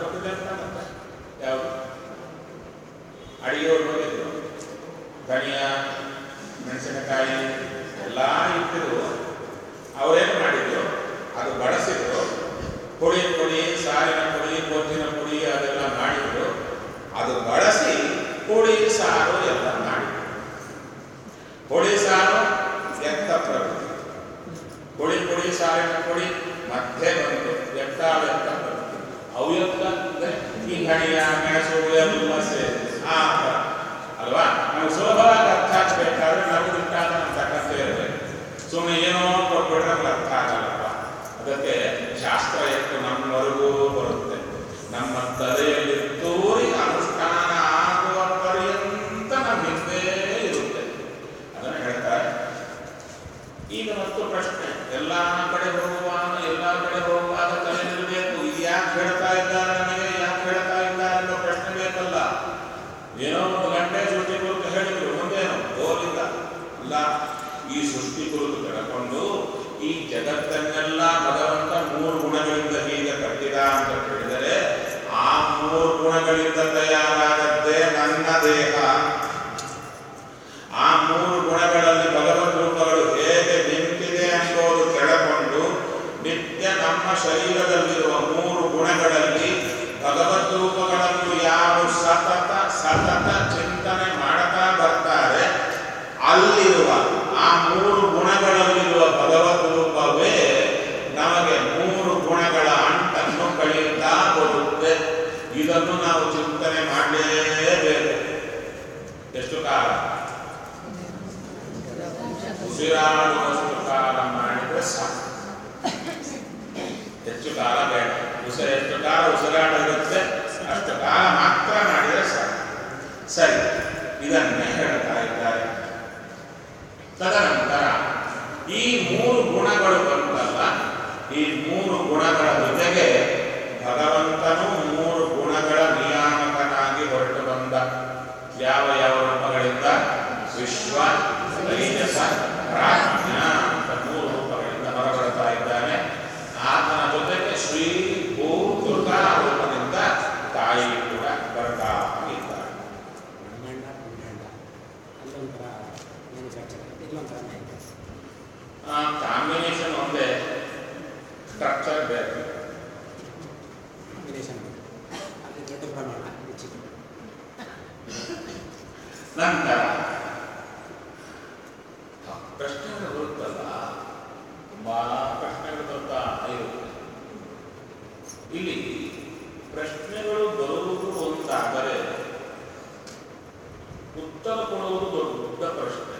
ಕೊಟ್ಟಿದೆ ಅಂತ ಮತ್ತೆ ಯಾವುದು ಅಡಿಗೆಯವ್ರು ಬಂದಿದ್ರು ಧನಿಯಾ ಮೆಣಸಿನಕಾಯಿ ಎಲ್ಲ ಇಟ್ಟಿದ್ರು ಅವರೇನು ಮಾಡಿದ್ರು ಅದು ಬಳಸಿದ್ರು ಪುಡಿ ಪುಡಿ ಸಾರಿನ ಪುಡಿ ಕೊಚ್ಚಿನ ಪುಡಿ ಅದೆಲ್ಲ ಮಾಡಿದ್ರು ಅದು ಬಳಸಿ ಪುಡಿ ಸಾರು ಎಲ್ಲ ಮಾಡಿದ್ರು ಪುಡಿ ಸಾರು ಎತ್ತ ಪ್ರಕೃತಿ ಪುಡಿ ಪುಡಿ ಸಾರಿನ ಪುಡಿ ಮತ್ತೆ ಬಂತು ಎತ್ತ ವ್ಯಕ್ತ ಪ್ರಕೃತಿ ಅವ್ಯಕ್ತ ಅಂದ್ರೆ ಈ ಹಣಿಯ ಮೆಣಸು ಎಲ್ಲ ಸೇರಿ ಆ ಥರ. ಅಲ್ವಾ ನಾವು ಸುಲಭವಾಗಿ ಅರ್ಥ ಆಗ್ಬೇಕಾದ್ರೆ ನಾವು ದಿಟ್ಟಾದ ನಮ್ಮ ತಕ್ಕಂತೆ ಇರಬೇಕು ಸುಮ್ಮನೆ ಏನೋ ಕೊಟ್ಬಿಟ್ರೆ ನಮ್ಗೆ ಅರ್ಥ ಆಗಲ್ಲಪ್ಪ ಅದಕ್ಕೆ ಶಾಸ್ತ್ರ ಎಷ್ಟು ನಮ್ಮವರೆಗೂ ಬರುತ್ತೆ ನಮ್ಮ ತಲೆಯಲ್ಲಿ ತೋರಿ ಅನುಷ್ಠಾನ ಆಗುವ ಪರ್ಯಂತ ನಮ್ಮ ಹಿಂದೆ ಇರುತ್ತೆ ಅದನ್ನು ಹೇಳ್ತಾರೆ ಈಗ ಮತ್ತು ಪ್ರಶ್ನೆ ಎಲ್ಲ ಕಡೆ ಹೋಗುವಾಗ ಎಲ್ಲ ಕಡೆ ಹೋಗುವಾಗ ತಲೆ ನಿಲ್ಲಬೇಕು ಇದು ಯಾಕೆ ಹೇಳ್ತಾ ಇದ್ದಾರೆ ನನಗೆ ಯಾಕೆ ಹೇಳ್ತಾ ಇದ್ದಾರೆ ಅನ್ನೋ ಪ್ರಶ್ನೆ ಬೇಕಲ್ಲ ಏನೋ ಒಂದು ಗಂಟೆ ಸೃಷ್ಟಿ ಕುರಿತು ಹೇಳಿದ್ರು ಮುಂದೇನು ಗೋಲಿಂದ ಅಲ್ಲ ಈ ಸೃಷ್ಟಿ ಕುರಿತು ತಿಳ್ಕೊಂಡು ಈ ಜಗತ್ತನ್ನೆಲ್ಲ ಭಗವಂತ ಮೂರು ಗುಣಗಳಿಂದ ಹೀಗೆ ಕಟ್ಟಿದ ಅಂತ ಹೇಳಿದರೆ ಆ ಮೂರು ಗುಣಗಳಿಂದ ತಯಾರಾದದ್ದೇ ನನ್ನ ದೇಹ ಆ ಮೂರು ಗುಣಗಳಲ್ಲಿ ಭಗವದ್ ರೂಪಗಳು ಹೇಗೆ ನಿಂತಿದೆ ಎಂಬುದು ಕೆಳಕೊಂಡು ನಿತ್ಯ ನಮ್ಮ ಶರೀರದಲ್ಲಿರುವ ಮೂರು ಗುಣಗಳಲ್ಲಿ ಭಗವದ್ ರೂಪಗಳನ್ನು ಯಾರು ಸತತ ಸತತ ಚಿಂತನೆ ಮಾಡ್ತಾ ಬರ್ತಾರೆ ಅಲ್ಲಿರುವ ಆ ಮೂರು ಗುಣಗಳಲ್ಲಿರುವ ಭಗವದ್ ರೂಪವೇ ನಮಗೆ ಮೂರು ಗುಣಗಳ ಅಂಟನ್ನು ಕಳೆಯುತ್ತಾ ಬರುತ್ತೆ ಇದನ್ನು ನಾವು ಚಿಂತನೆ ಮಾಡಲೇಬೇಕು ಎಷ್ಟು ಕಾಲ ಉಸಿರಾಡುವಷ್ಟು ಕಾಲ ಮಾಡಿದ್ರೆ ಸಾಕು ಹೆಚ್ಚು ಕಾಲ ಬೇಡ ಉಸಿರ ಎಷ್ಟು ಕಾಲ ಉಸಿರಾಟ ಇರುತ್ತೆ ಅಷ್ಟು ಕಾಲ ಮಾತ್ರ ಮಾಡಿದರೆ ಸಾಕು ಸರಿ ಇದನ್ನೇ ಹೇಳ್ತಾ ಇದ್ದಾರೆ ತದನಂತರ ಈ ಮೂರು ಗುಣಗಳು ಬಂತಲ್ಲ ಈ ಮೂರು ಗುಣಗಳ ಜೊತೆಗೆ ಭಗವಂತನು ಮೂರು ಗುಣಗಳ ನಿಯಾಮಕನಾಗಿ ಹೊರಟು ಬಂದ ಯಾವ ಯಾವ ರೂಪಗಳಿಂದ ವಿಶ್ವ ತೈಜಸ ಪ್ರಾಜ್ಞ ಅಂತ ಮೂರು ರೂಪಗಳಿಂದ ಹೊರಬರ್ತಾ ಇದ್ದಾನೆ ಆತನ ಜೊತೆಗೆ ಶ್ರೀ ಭೂ ದುರ್ಗಾ ರೂಪದಿಂದ ತಾಯಿ ಕೂಡ ಬರ್ತಾ ಇದ್ದಾಳೆ ಬ್ರಹ್ಮಾಂಡ ಬ್ರಹ್ಮಾಂಡ ಅಲ್ಲೊಂಥರ ಮ್ಯಾನುಫ್ಯಾಕ್ಚರ್ ಇಲ್ಲೊಂಥರ ಆ ಕಾಂಬಿನೇಷನ್ ಒಂದೇ ಸ್ಟ್ರಕ್ಚರ್ ಬೇರೆ ಕಾಂಬಿನೇಷನ್ ಅಲ್ಲಿ ದೊಡ್ಡ ಪ್ರಮಾಣ ಇಲ್ಲಿ ಚಿಕ್ಕ ನಂತರ ಆ ಪ್ರಶ್ನೆಗಳು ಬರುತ್ತಲ್ಲ ತುಂಬಾ ಪ್ರಶ್ನೆಗಳು ಬರ್ತಾ ಇರುತ್ತೆ ಇಲ್ಲಿ ಪ್ರಶ್ನೆಗಳು ಬರುವುದು ಒಂದಾದರೆ ಉತ್ತರ ಕೊಡುವುದು ದೊಡ್ಡ ಪ್ರಶ್ನೆ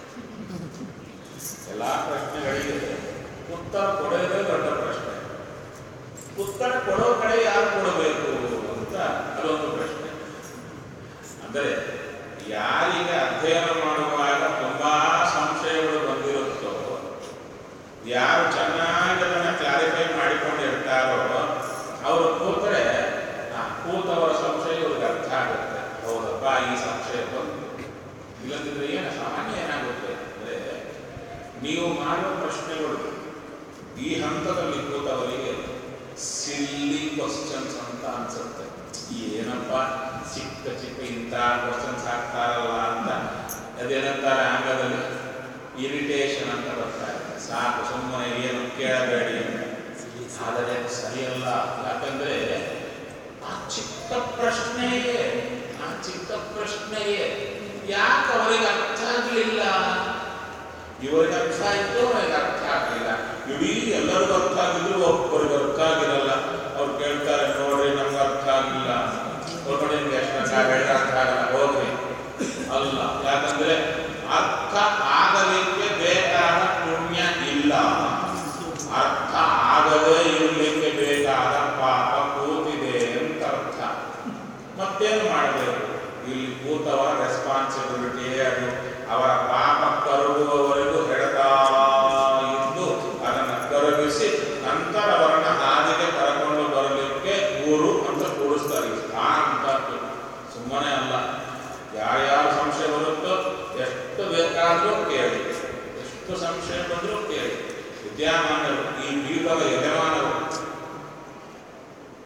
ಎಲ್ಲ ಪ್ರಶ್ನೆಗಳಿಗೆ ಉತ್ತರ ಕೊಡೋದೇ ದೊಡ್ಡ ಪ್ರಶ್ನೆ ಉತ್ತರ ಕೊಡೋ ಕಡೆ ಯಾರು ಕೊಡಬೇಕು ಅಂತ ಅದೊಂದು ಪ್ರಶ್ನೆ ಅಂದರೆ ಯಾರಿಗೆ ಅಧ್ಯಯನ ಮಾಡುವಾಗ ತುಂಬಾ ಸಂಶಯಗಳು ಬಂದಿರುತ್ತೋ ಯಾರು ಚೆನ್ನಾಗಿ ಅದನ್ನು ಕ್ಲಾರಿಫೈ ಮಾಡಿಕೊಂಡಿರ್ತಾರೋ ಅವರು ಕೂತರೆ ಆ ಕೂತವರ ಸಂಶಯ ಇವ್ರಿಗೆ ಅರ್ಥ ಆಗುತ್ತೆ ಹೌದಪ್ಪ ಈ ಸಂಶಯ ಬಂತು ಇಲ್ಲದಿದ್ರೆ ಏನು ಸಾಮಾನ್ಯ ಏನಾಗುತ್ತೆ ಅಂದರೆ ನೀವು ಮಾಡುವ ಪ್ರಶ್ನೆಗಳು ಈ ಹಂತದಲ್ಲಿ ಕೂತವರಿಗೆ ಸಿಲ್ಲಿ ಕ್ವಶನ್ಸ್ ಅಂತ ಅನ್ಸುತ್ತೆ ಏನಪ್ಪ ಚಿಕ್ಕ ಚಿಕ್ಕ ಇಂಥ ಕ್ವಶನ್ಸ್ ಹಾಕ್ತಾರಲ್ಲ ಅಂತ ಅದೇನಂತಾರೆ ಆಂಗ್ಲದಲ್ಲಿ ಇರಿಟೇಷನ್ ಅಂತ ಬರ್ತಾರೆ ಸಾಕು ಸುಮ್ಮನೆ ಏನು ಕೇಳಬೇಡಿ ಅಂತ ಆದರೆ ಅದು ಸರಿಯಲ್ಲ ಯಾಕಂದ್ರೆ ಆ ಚಿಕ್ಕ ಪ್ರಶ್ನೆಯೇ ಆ ಚಿಕ್ಕ ಪ್ರಶ್ನೆಯೇ ಯಾಕೆ ಅವರಿಗೆ ಅರ್ಥ ಆಗಲಿಲ್ಲ ಇವರಿಗೆ ಅರ್ಥ ಆಯ್ತು ಅವರಿಗೆ ಅರ್ಥ ಆಗಲಿಲ್ಲ ಇಡೀ ಎಲ್ಲರಿಗೂ ಅರ್ಥ ಆಗಿದ್ರು ಒಬ್ಬರಿಗೆ ಅರ್ಥ ಆಗಿರಲ್ಲ ಅವ್ರು ಕೇಳ್ತಾರೆ ನೋಡ್ರಿ ನಮ್ಗೆ ಅರ್ಥ ಆಗಿಲ್ಲ ಅವ್ರು ನೋಡಿ ನಿಮ್ಗೆ ಎಷ್ಟು ಅರ್ಥ ಹೇಳಿದ್ರೆ ಅರ್ಥ ಆಗಲ್ಲ ಹೋಗ್ರಿ ಅಲ್ಲ ಯಾಕಂದ್ರೆ ಅರ್ಥ ಆಗಲಿಕ್ಕೆ ಬೇಕಾದ ಪುಣ್ಯ ಇಲ್ಲ ಅರ್ಥ ಆಗದೇ ಇರಲಿಕ್ಕೆ ಬೇಕಾದ ಪಾಪ ಕೂತಿದೆ ಅಂತ ಅರ್ಥ ಮತ್ತೇನು ಮಾಡಬೇಕು ಇಲ್ಲಿ ಕೂತವರ ರೆಸ್ಪಾನ್ಸಿಬಿಲಿಟಿ ಅದು ಅವರ ಪಾಪ ಕರಗುವವರೆಗೂ ಹೆಡತಾ ಇದ್ದು ಅದನ್ನು ಕರಗಿಸಿ ನಂತರ ಅವರನ್ನ ಹಾದಿಗೆ ಕರ್ಕೊಂಡು ಬರಲಿಕ್ಕೆ ಗುರು ಅಂತ ಕೂಡಿಸ್ತಾರೆ ಈ ಸ್ಥಾನ ಅಂತ ಸುಮ್ಮನೆ ಅಲ್ಲ ಯಾರ್ಯಾರು ಸಂಶಯ ಬರುತ್ತೋ ಎಷ್ಟು ಬೇಕಾದರೂ ಕೇಳಿ ಎಷ್ಟು ಸಂಶಯ ಬಂದರೂ ಕೇಳಿ ವಿದ್ಯಾಮಾನರು ಈ ಪೀಠದ ಯಜಮಾನರು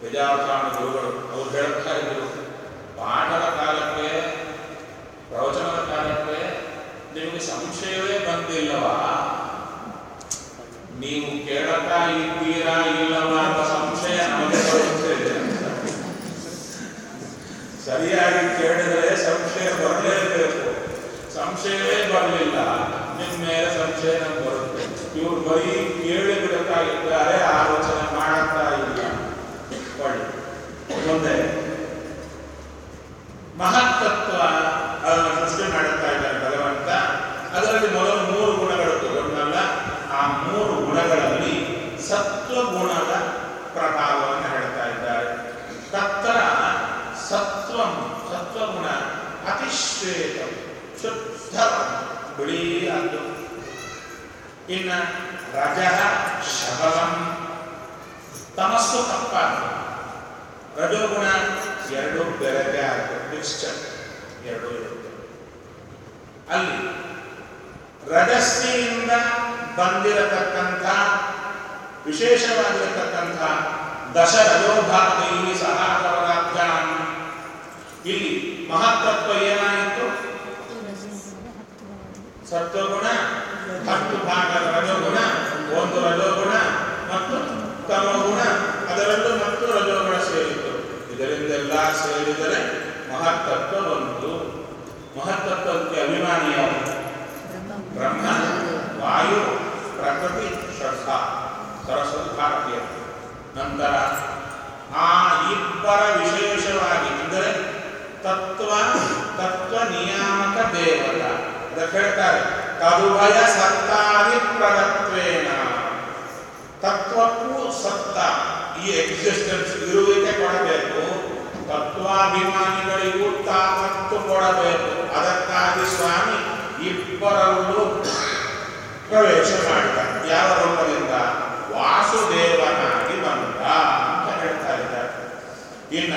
ವಿಜಯಾವತಾರಣ ಗುರುಗಳು ಅವ್ರು ಹೇಳ್ತಾ ಇದ್ರು ಪಾಠದ ಕಾಲಕ್ಕೆ ಪ್ರವಚನದ ಕಾಲಕ್ಕೆ ನಿಮಗೆ ಸಂಶಯವೇ ಬಂದಿಲ್ಲವಾ ನೀವು ಕೇಳತಾ ಇದ್ದೀರಾ ಇಲ್ಲವಾ ಅನ್ನೋ ಸಂಶಯ ನಮಗೆ ಬರುತ್ತೆ ಸರಿಯಾಗಿ ಕೇಳಿದರೆ ಸಂಶಯ ಬರಲೇಬೇಕು ಸಂಶಯವೇ ಬರಲಿಲ್ಲ ನಿಮ್ಮ ಮೇಲೆ ಸಂಶಯ ನಮ್ಗೆ ಬರುತ್ತೆ ಇವ್ರು ಬರೀ ಕೇಳಿ ಬಿಡುತ್ತಾ ಇದ್ದಾರೆ ಆಲೋಚನೆ ಮಾಡುತ್ತಾ ಇಲ್ಲ ಒಳ್ಳೆ ಮುಂದೆ ಮಹತ್ತತ್ವ ಅದನ್ನು ಸೃಷ್ಟಿ ಮಾಡುತ್ತಾ ಇದ್ದಾರೆ ಭಗವಂತ ಅದರಲ್ಲಿ ಮೊದಲು ಮೂರು ಗುಣಗಳು ಒಂದಲ್ಲ ಆ ಮೂರು ಗುಣಗಳಲ್ಲಿ ಸತ್ವ ಗುಣದ ಪ್ರಭಾವವನ್ನು ಹೇಳ್ತಾ ಇದ್ದಾರೆ ತತ್ರ ಸತ್ವಂ ಸತ್ವಗುಣ ಅತಿಶ್ವೇತ ಶುದ್ಧ ಬಿಳಿ ಅದು ಇನ್ನ ರಜ ಶಬಲಂ ತಮಸ್ಸು ಕಪ್ಪಾಗ ರಜೋಗುಣ ಎರಡು ಬೆರಗೆ ಆಗುತ್ತೆ ಮಿಕ್ಸ್ಚರ್ ಎರಡು ಇರುತ್ತೆ ಅಲ್ಲಿ ರಜಸ್ಸಿನಿಂದ ಬಂದಿರತಕ್ಕಂಥ ವಿಶೇಷವಾಗಿರತಕ್ಕಂಥ ದಶ ರಜೋಭಾಗೈ ಸಹ ಪದಾರ್ಥಾನ್ ಇಲ್ಲಿ ಮಹತ್ತತ್ವ ಏನಾಯಿತು ಸತ್ವಗುಣ ಹತ್ತು ಭಾಗದ ರಜೋಗುಣ ಒಂದು ರಜೋಗುಣ ಮತ್ತು ತಮೋಗುಣ ಅದರಲ್ಲೂ ಮತ್ತು ರಜೋಗುಣ ಸೇರಿತ್ತು ಇದರಿಂದೆಲ್ಲ ಸೇರಿದರೆ ಮಹತ್ತತ್ವ ಬಂತು ಮಹತ್ತತ್ವಕ್ಕೆ ಅಭಿಮಾನಿಯಾದ ಬ್ರಹ್ಮ ವಾಯು ಪ್ರಕೃತಿ ಶ್ರದ್ಧಾ ಸರಸ್ವತಿ ಭಾರತೀಯ ನಂತರ ಆ ಇಬ್ಬರ ವಿಶೇಷವಾಗಿ ಅಂದರೆ ತತ್ವ ತತ್ವ ನಿಯಾಮಕ ದೇವತ ಅದಕ್ಕೆ ಹೇಳ್ತಾರೆ ತದುಭಯ ಸತ್ತಾದಿ ಪ್ರದತ್ವೇನ ತತ್ವಕ್ಕೂ ಸತ್ತ ಈ ಎಕ್ಸಿಸ್ಟೆನ್ಸ್ ಇರುವಿಕೆ ಕೊಡಬೇಕು ತತ್ವಾಭಿಮಾನಿಗಳಿಗೂ ತಾಕತ್ತು ಕೊಡಬೇಕು ಅದಕ್ಕಾಗಿ ಸ್ವಾಮಿ ಇಬ್ಬರಲ್ಲೂ ಪ್ರವೇಶ ಮಾಡಿದ ಯಾವ ರೂಪದಿಂದ ವಾಸುದೇವನಾಗಿ ಬಂದ ಅಂತ ಹೇಳ್ತಾ ಇದ್ದಾರೆ ಇನ್ನ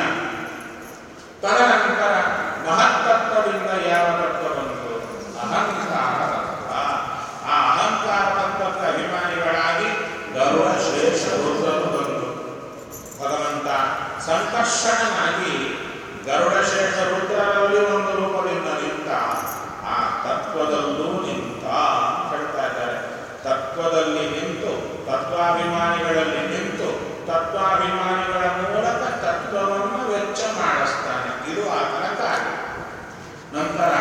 ತದನಂತರ ಮಹತ್ತತ್ವದಿಂದ ಯಾವ ತತ್ವ ಬಂತು ಅಹಂಕಾರ ತತ್ವ ಆ ಅಹಂಕಾರ ತತ್ವಕ್ಕೆ ಅಭಿಮಾನಿಗಳಾಗಿ ಗರುಡ ಶ್ರೇಷ್ಠ ರುದ್ರರು ಬಂತು ಭಗವಂತ ಸಂಕರ್ಷಣನಾಗಿ ಗರುಡ ಶ್ರೇಷ್ಠ ರುದ್ರರಲ್ಲಿ ಒಂದು ರೂಪದಿಂದ ನಿಂತ ಆ ತತ್ವದಲ್ಲೂ ನಿಂತ ಅಂತ ಹೇಳ್ತಾ ಇದ್ದಾರೆ ತತ್ವದಲ್ಲಿ ನಿಂತು ತತ್ವಾಭಿಮಾನಿಗಳಲ್ಲಿ ನಿಂತು ತತ್ವಾಭಿಮಾನಿಗಳ ಮೂಲಕ ತತ್ವವನ್ನು ವೆಚ್ಚ ಮಾಡಿಸ್ತಾನೆ ಇದು ಆತನ ಕಾರ್ಯ ನಂತರ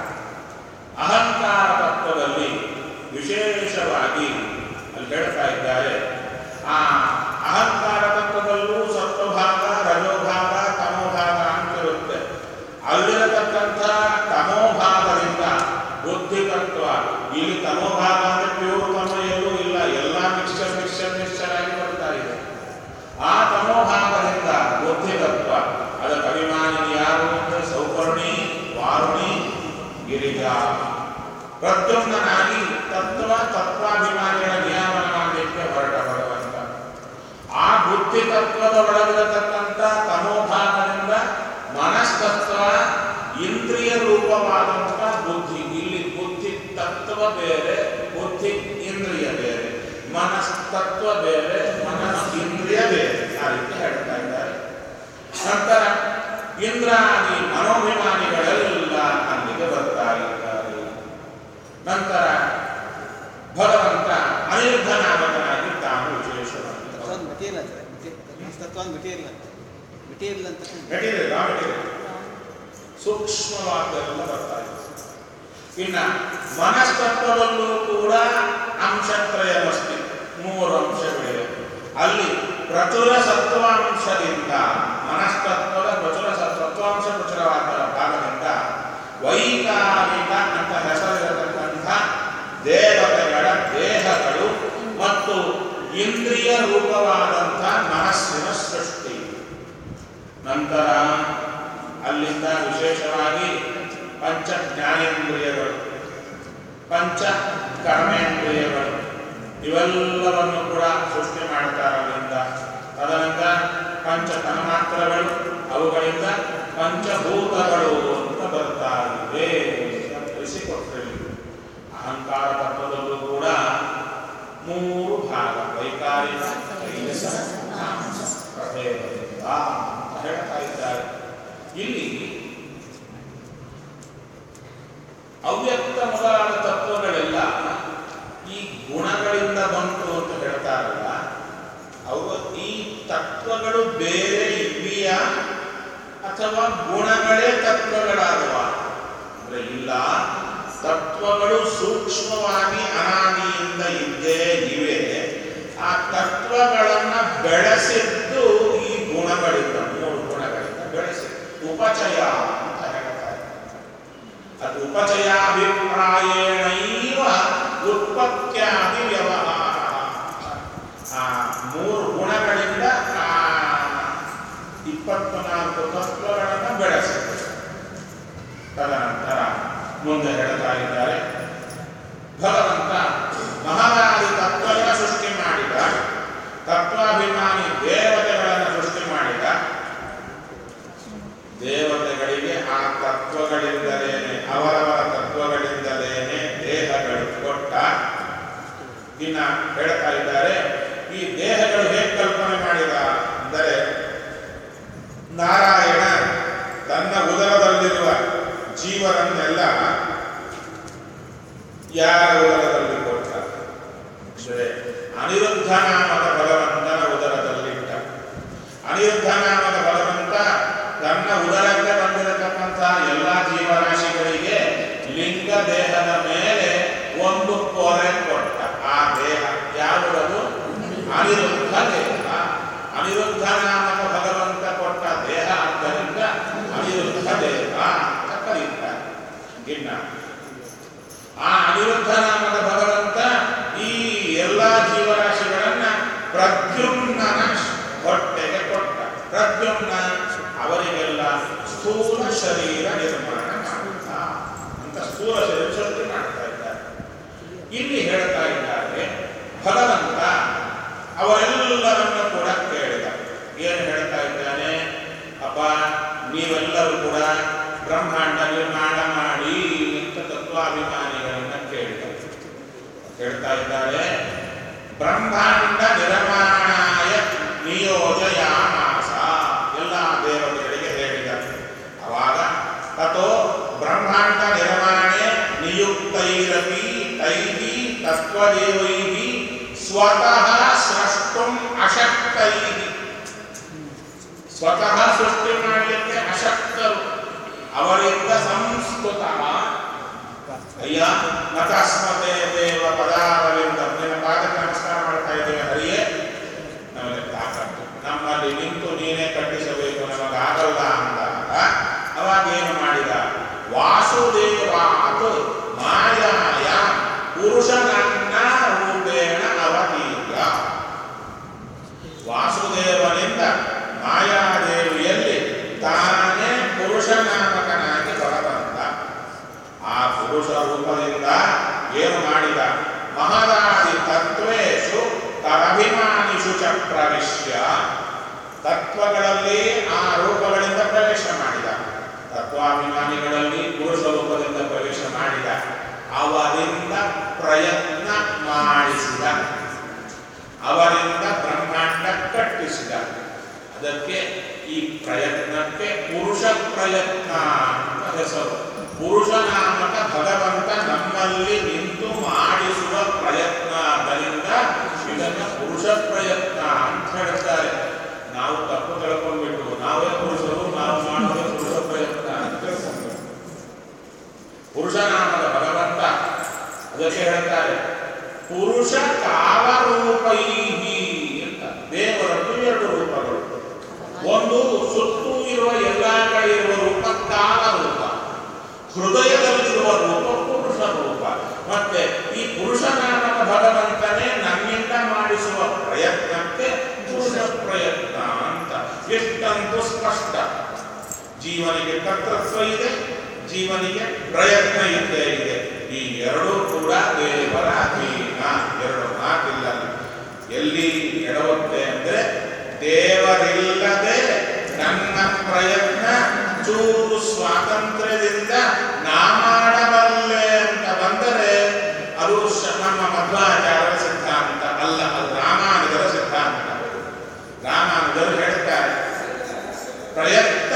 ಅಹಂಕಾರ ತತ್ವದಲ್ಲಿ ವಿಶೇಷವಾಗಿ ಅಲ್ಲಿ ಹೇಳ್ತಾ ಇದ್ದಾರೆ ಆ ಅಹಂಕಾರ ತತ್ವದಲ್ಲೂ ಸತ್ವಭಾಗ ರಜೋಭಾಗ ತಮೋಭಾಗ ಅಂತಿರುತ್ತೆ ಅಲ್ಲಿರತಕ್ಕಂಥ ತಮೋಭಾಗದಿಂದ ಬುದ್ಧಿ ತತ್ವ ಇಲ್ಲಿ ತಮೋಭಾಗ ಅಂದ್ರೆ ಪ್ಯೂರ್ ತಮೋ ಎಲ್ಲೂ ಇಲ್ಲ ಎಲ್ಲ ಮಿಕ್ಸ್ಚರ್ ಮಿಕ್ಸ್ಚರ್ ಮಿಕ್ಸ್ಚರ್ ಆಗಿ ಬರ್ತಾ ಇದೆ ಆ ತಮೋಭಾಗದಿಂದ ಬುದ್ಧಿ ತತ್ವ ಅದಕ್ಕೆ ಅಭಿಮಾನಿ ಯಾರು ಅಂದ್ರೆ ಸೌಪರ್ಣಿ ವಾರುಣಿ ಗಿರಿಜಾ ಪ್ರದ್ಯುಮ್ನಾಗಿ ತತ್ವ ತತ್ವಾಭಿಮಾನಿಗಳ ನಿಯಾಮನ ಮಾಡಲಿಕ್ಕೆ ಹೊರಟ ಭಗವಂತ ಆ ಬುದ್ಧಿ ತತ್ವದ ಒಳಗಿರತಕ್ಕಂಥ ತಮೋಭಾಗದಿಂದ ಮನಸ್ತತ್ವ ಇಂದ್ರಿಯ ರೂಪವಾದಂಥ ಬುದ್ಧಿ ಇಲ್ಲಿ ಬುದ್ಧಿ ತತ್ವ ಬೇರೆ ಬುದ್ಧಿ ಇಂದ್ರಿಯ ಬೇರೆ ಮನಸ್ತತ್ವ ಬೇರೆ ಮನಸ್ ಇಂದ್ರಿಯ ಬೇರೆ ಆ ರೀತಿ ಹೇಳ್ತಾ ಇದ್ದಾರೆ ನಂತರ ಇಂದ್ರಾದಿ ಮನೋಭಿಮಾನಿಗಳೆಲ್ಲ ಅಲ್ಲಿಗೆ ಬರ್ತಾ ಇದ್ದಾರೆ ನಂತರ ಭಗವಂತ ಅನಿರ್ಧನಾಮಕನಾಗಿ ತಾನು ವಿಶೇಷವಾಗಿ ಒಂದು ಮೆಟೀರಿಯಲ್ ಅಂತಾರೆ ತತ್ವ ಒಂದು ಮೆಟೀರಿಯಲ್ ಅಂತ ಮೆಟೀರಿಯಲ್ ಅಂತ ಮೆಟೀರಿಯಲ್ ರಾ ಮೆಟೀರಿಯಲ್ ಸೂಕ್ಷ್ಮವಾದೆಲ್ಲ ಬರ್ತಾ ಇದೆ ಇನ್ನ ಮನಸ್ತತ್ವದಲ್ಲೂ ಕೂಡ ಅಂಶತ್ರಯವಸ್ತಿ ಮೂರು ಅಂಶಗಳಿವೆ ಅಲ್ಲಿ ಪ್ರಚುರ ಸತ್ವಾಂಶದಿಂದ ಮನಸ್ತತ್ವದ ಪ್ರಚುರ ಸತ್ವಾಂಶ ಪ್ರಚುರವಾದ ಭಾಗದಿಂದ ವೈಕಾರಿಕ ಅಂತ ಹೆಸರಿರತಕ್ಕಂಥ ದೇವತೆಗಳ ದೇಹಗಳು ಮತ್ತು ಇಂದ್ರಿಯ ರೂಪವಾದಂಥ ಮನಸ್ಸಿನ ಸೃಷ್ಟಿ ನಂತರ ಅಲ್ಲಿಂದ ವಿಶೇಷವಾಗಿ ಪಂಚ ಜ್ಞಾನೇಂದ್ರಿಯಗಳು ಪಂಚ ಕರ್ಮೇಂದ್ರಿಯಗಳು ಇವೆಲ್ಲವನ್ನು ಕೂಡ ಸೃಷ್ಟಿ ಮಾಡ್ತಾರೆ ಅಲ್ಲಿಂದ ತದನಂತರ ಪಂಚ ತನ್ಮಾತ್ರಗಳು ಅವುಗಳಿಂದ ಪಂಚಭೂತಗಳು ಅಂತ ಬರ್ತಾ ಇವೆ ಅಂತ ತಿಳಿಸಿಕೊಟ್ರಿ ಅಹಂಕಾರ ತತ್ವದಲ್ಲೂ ಕೂಡ ಮೂರು ಭಾಗ ವೈಕಾರಿಕ ತೈಜಸ ತಾಮಸ ಪ್ರಭೇದದಿಂದ ಇಲ್ಲಿ ಅವ್ಯಕ್ತ ಮೊದಲಾದ ತತ್ವಗಳೆಲ್ಲ ಈ ಗುಣಗಳಿಂದ ಬಂತು ಅಂತ ಹೇಳ್ತಾರಲ್ಲ ಅವು ಈ ತತ್ವಗಳು ಬೇರೆ ಇವೆಯಾ ಅಥವಾ ಗುಣಗಳೇ ತತ್ವಗಳಾದವ ಅಂದ್ರೆ ಇಲ್ಲ ತತ್ವಗಳು ಸೂಕ್ಷ್ಮವಾಗಿ ಅನಾದಿಯಿಂದ ಇದ್ದೇ ಇವೆ ಆ ತತ್ವಗಳನ್ನ ಬೆಳೆಸಿದ್ದು ಈ ಗುಣಗಳಿಂದ ಮೂರು ಗುಣಗಳಿಂದ ಬೆಳೆಸಿ ಉಪಚಯ ಅಂತ ಹೇಳ್ತಾರೆ ಅದು ಉಪಚಯಾಭಿಪ್ರಾಯೇಣೈವ ಉತ್ಪತ್ತ್ಯಾದಿ ವ್ಯವಹಾರ ಆ ಮೂರು ಗುಣಗಳಿಂದ ಆ ಇಪ್ಪತ್ನಾಲ್ಕು ತತ್ವಗಳನ್ನು ಬೆಳೆಸಿದೆ ತದನಂತರ ಮುಂದೆ ಹೇಳ್ತಾ ಇದ್ದಾರೆ ಭಗವಂತ ಮಹಾರಾಜಿ ತತ್ವಗಳ ಸೃಷ್ಟಿ ಮಾಡಿದ ತತ್ವಾಭಿಮಾನಿ ದೇವತೆಗಳನ್ನು ಸೃಷ್ಟಿ ಮಾಡಿದ ದೇವತೆಗಳಿಗೆ ಆ ತತ್ವಗಳಿಂದಲೇನೆ ಅವರವರ ತತ್ವಗಳಿಂದಲೇನೆ ದೇಹಗಳು ಕೊಟ್ಟ ಇನ್ನ ಹೇಳ್ತಾ ಇದ್ದಾರೆ ಈ ದೇಹಗಳು ಹೇಗೆ ಕಲ್ಪನೆ ಮಾಡಿದ ಅಂದರೆ ನಾರಾಯಣ ತನ್ನ ಉದರದಲ್ಲಿರುವ ಜೀವನನ್ನೆಲ್ಲ ಯಾರ ಉದರದಲ್ಲಿ ಕೊಟ್ಟ ಅಂದರೆ ಅನಿರುದ್ಧ ನಾಮದ ಭಗವಂತನ ಉದರದಲ್ಲಿಟ್ಟ ಅನಿರುದ್ಧ ನಾಮದ ಭಗವಂತ ತನ್ನ ಉದರಕ್ಕೆ ಬಂದಿರತಕ್ಕಂಥ ಎಲ್ಲ ಜೀವರಾಶಿಗಳಿಗೆ ಲಿಂಗ ದೇಹದ ಮೇಲೆ ಒಂದು ಪೊರೆ ಕೊಟ್ಟ ಆ ದೇಹ ಯಾವುದದು ಅನಿರುದ್ಧ ದೇಹ ಅನಿರುದ್ಧ ನಾಮಕ ಭಗವಂತ ಕೊಟ್ಟ ದೇಹ ಆದ್ದರಿಂದ ಅನಿರುದ್ಧ ದೇಹ ಅಂತ ಕರೀತಾರೆ ಇನ್ನ ಆ ಅನಿರುದ್ಧ ನಾಮದ ಭಗವಂತ ಈ ಎಲ್ಲ ಜೀವರಾಶಿಗಳನ್ನ ಪ್ರದ್ಯುಮ್ನನ ಹೊಟ್ಟೆಗೆ ಕೊಟ್ಟ ಪ್ರದ್ಯುಮ್ನ ಅವರಿಗೆಲ್ಲ ಸ್ಥೂಲ ಶರೀರ ನಿರ್ಮಾಣ ಮಾಡಿದ ಅಂತ ಸ್ಥೂಲ ಶರೀರ ಸೃಷ್ಟಿ ಮಾಡ್ತಾ ಇದ್ದಾರೆ ಇಲ್ಲಿ ಹೇಳ್ತಾ ಇದ್ದಾರೆ ಭಗವಂತ ಅವರೆಲ್ಲರನ್ನ ಕೂಡ ಕೇಳಿದ ಏನು ಹೇಳ್ತಾ ಇದ್ದಾನೆ ಅಪ್ಪ ನೀವೆಲ್ಲರೂ ಕೂಡ ಬ್ರಹ್ಮಾಂಡ ನಿರ್ಮಾಣ ಮಾಡಿ ಅಂತ ತತ್ವಾಭಿಮಾನಿಗಳನ್ನ ಕೇಳಿದ ಹೇಳ್ತಾ ಇದ್ದಾರೆ ಬ್ರಹ್ಮಾಂಡ ನಿರ್ಮಾಣಾಯ ನಿಯೋಜಯಾಮಾಸ ಎಲ್ಲ ದೇವತೆಗಳಿಗೆ ಹೇಳಿದ ಅವಾಗ ತಥೋ ಬ್ರಹ್ಮಾಂಡ ನಿರ್ಮಾಣೆ ನಿಯುಕ್ತೈರಪಿ ತೈಹಿ ತತ್ವದೇವೈಹಿ ಸ್ವತಃ ಸ್ರಷ್ಟುಂ ಅಶಕ್ತೈಹಿ ಸ್ವತಃ ಸೃಷ್ಟಿ ಮಾಡಲಿಕ್ಕೆ ಅಶಕ್ತರು ಅವರಿಂದ ಸಂಸ್ಕೃತ ಅಯ್ಯ ನತಸ್ಮತೆ ದೇವ ಪದಾರವಿಂದ ನಿನ್ನ ಪಾದಕ್ಕೆ ನಮಸ್ಕಾರ ಮಾಡ್ತಾ ಇದ್ದೇವೆ ಹರಿಯೇ ನಮಗೆ ತಾಕತ್ತು ನಮ್ಮಲ್ಲಿ ನಿಂತು ನೀನೇ ಕಟ್ಟಿಸಬೇಕು ನಮಗಾಗಲ್ಲ ಅಂದಾಗ ಅವಾಗ ಏನು ಮಾಡಿದ ವಾಸುದೇವಾತ್ ಮಾಯಾಯ ಪುರುಷನನ್ನ ರೂಪೇಣ ಅವತೀರ್ಯ ವಾಸುದೇವನಿಂದ ಮಾಯಾದೇವಿಯಲ್ಲಿ ತಾನೇ ಪುರುಷನಾಮಕನಾಗಿ ಹೊರಬಂದ ಆ ಪುರುಷ ರೂಪದಿಂದ ಏನು ಮಾಡಿದ ಮಹದಾದಿ ತತ್ವೇಶು ತರಭಿಮಾನಿಷು ಚ ಪ್ರವಿಶ್ಯ ತತ್ವಗಳಲ್ಲಿ ಆ ರೂಪಗಳಿಂದ ಪ್ರವೇಶ ಮಾಡಿದ ತತ್ವಾಭಿಮಾನಿಗಳಲ್ಲಿ ಪುರುಷ ರೂಪದಿಂದ ಪ್ರವೇಶ ಮಾಡಿದ ಅವರಿಂದ ಪ್ರಯತ್ನ ಮಾಡಿಸಿದ ಅವರಿಂದ ಬ್ರಹ್ಮಾಂಡ ಕಟ್ಟಿಸಿದ ಅದಕ್ಕೆ ಈ ಪ್ರಯತ್ನಕ್ಕೆ ಪುರುಷ ಪ್ರಯತ್ನ ಅಂತ ಹೆಸರು ಪುರುಷ ನಾಮಕ ಭಗವಂತ ನಮ್ಮಲ್ಲಿ ನಿಂತು ಮಾಡಿಸುವ ಪ್ರಯತ್ನದಿಂದ ಇದನ್ನ ಪುರುಷ ಪ್ರಯತ್ನ ಅಂತ ಹೇಳ್ತಾರೆ ನಾವು ತಪ್ಪು ತಿಳ್ಕೊಂಡ್ಬಿಟ್ಟು ನಾವೇ ಪುರುಷರು ನಾವು ಮಾಡೋದೇ ಪುರುಷ ಪ್ರಯತ್ನ ಅಂತ ತಿಳ್ಕೊಂಡ್ಬಿಟ್ಟು ಪುರುಷ ನಾಮದ ಭಗವಂತ ಅದಕ್ಕೆ ಹೇಳ್ತಾರೆ ಪುರುಷ ಕಾಲರೂಪೈಹಿ ಅಂತ ದೇವರದ್ದು ಎರಡು ರೂಪಗಳು ಒಂದು ಸುತ್ತೂ ಇರುವ ಎಲ್ಲ ಕಡೆ ಇರುವ ರೂಪ ಕಾಲ ರೂಪ ಹೃದಯದಲ್ಲಿರುವ ರೂಪ ಪುರುಷ ರೂಪ ಮತ್ತೆ ಈ ಪುರುಷ ನಾಮಕ ಭಗವಂತನೇ ನಮ್ಮಿಂದ ಮಾಡಿಸುವ ಪ್ರಯತ್ನಕ್ಕೆ ಪುರುಷ ಪ್ರಯತ್ನ ಅಂತ ಎಷ್ಟಂತೂ ಸ್ಪಷ್ಟ ಜೀವನಿಗೆ ಕರ್ತೃತ್ವ ಇದೆ ಜೀವನಿಗೆ ಪ್ರಯತ್ನ ಇದ್ದೇ ಇದೆ ಈ ಎರಡೂ ಕೂಡ ದೇವರ ಅಧೀನ ಎರಡು ಮಾತಿಲ್ಲ ಎಲ್ಲಿ ಎಡವತ್ತೆ ಅಂದ್ರೆ ದೇವರಿಲ್ಲದೆ ನನ್ನ ಪ್ರಯತ್ನ ಚೂರು ಸ್ವಾತಂತ್ರ್ಯದಿಂದ ನಾ ಮಾಡಬಲ್ಲೆ ಅಂತ ಬಂದರೆ ಅದು ಶ- ನಮ್ಮ ಮಧ್ವಾಚಾರ್ಯರ ಸಿದ್ಧಾಂತ ಅಲ್ಲ ಅದು ರಾಮಾನುಜರ ಸಿದ್ಧಾಂತ ರಾಮಾನುಜರು ಹೇಳ್ತಾರೆ ಪ್ರಯತ್ನ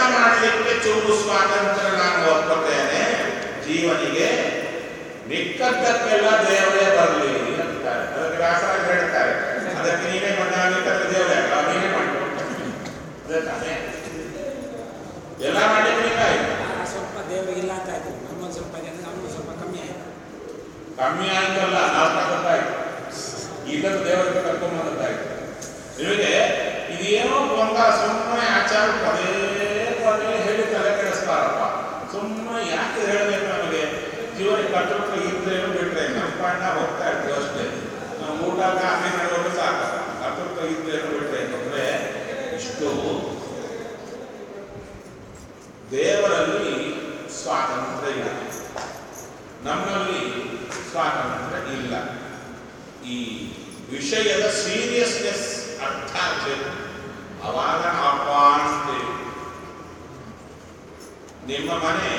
ಮಾಡಲಿಕ್ಕೆ ಚೂರು ಸ್ವಾತಂತ್ರ್ಯ ನಾನು ಒಪ್ಕೊತೇನೆ ಜೀವನಿಗೆ ಮಿಕ್ಕದ್ದಕ್ಕೆಲ್ಲ ದೇವರೇ ಬರಲಿ ಅಂತಾರೆ ಅದಕ್ಕೆ ವ್ಯಾಸರಾಜ ಹೇಳ್ತಾರೆ ಅದಕ್ಕೆ ನೀವೇ ಮಣ್ಣಾಗಲಿಕ್ಕೆ ದೇವರೇ ಅಲ್ಲ ನೀವೇ ಮಾಡ್ಕೊಂಡು ಅದೇ ತಾನೇ ಎಲ್ಲ ಮಾಡಲಿಕ್ಕೆ ನೀವಾಯ್ತು ಆ ಸ್ವಲ್ಪ ದೇವರಿಗಿಲ್ಲ ಅಂತ ಆಯ್ತು ನಮ್ಮೊಂದು ಸ್ವಲ್ಪ ಇದೆ ಅಂದ್ರೆ ನಮ್ಗೆ ಸ್ವಲ್ಪ ಕಮ್ಮಿ ಆಯ್ತು ಕಮ್ಮಿ ಆಯ್ತಲ್ಲ ನಾವು ತಗೊಂಡಾಯ್ತು ಇಲ್ಲದ ದೇವರಿಗೆ ಕರ್ಕೊಂಬಂದಾಯ್ತು ನಿಮಗೆ ಇದೇನೋ ಗೊಂದಲ ಸುಮ್ಮನೆ ಆಚಾರ ಪದೇ ಪದೇ ಹೇಳಿ ತಲೆ ಕೆಡಿಸ್ತಾರಪ್ಪ ಸುಮ್ಮನೆ ಯಾಕೆ ಹೇಳಬೇಕು ನಮಗೆ ಜೀವನ ಕರ್ತೃತ್ವ ಇದ್ರೇನು ಬಿಟ್ರೆ ನಮ್ಮ ಪಾಂಡ ಹೋಗ್ತಾ ಇರ್ತೀವಿ ಅಷ್ಟೇ ನಾವು ಊಟ ಕಾಫಿ ಮಾಡೋದು ಸಾಕು ಕರ್ತೃತ್ವ ಇದ್ರೇನು ಬಿಟ್ರೆ ಅಂದ್ರೆ ಇಷ್ಟು ದೇವರಲ್ಲಿ ಸ್ವಾತಂತ್ರ್ಯ ಇದೆ ನಮ್ಮಲ್ಲಿ ಸ್ವಾತಂತ್ರ್ಯ ಇಲ್ಲ ಈ ವಿಷಯದ ಸೀರಿಯಸ್ನೆಸ್ ಅರ್ಥ ಆಗಬೇಕು ಅವಾಗ ಅಪ್ಪ ಅಂತೇವೆ ನಿಮ್ಮ ಮನೆ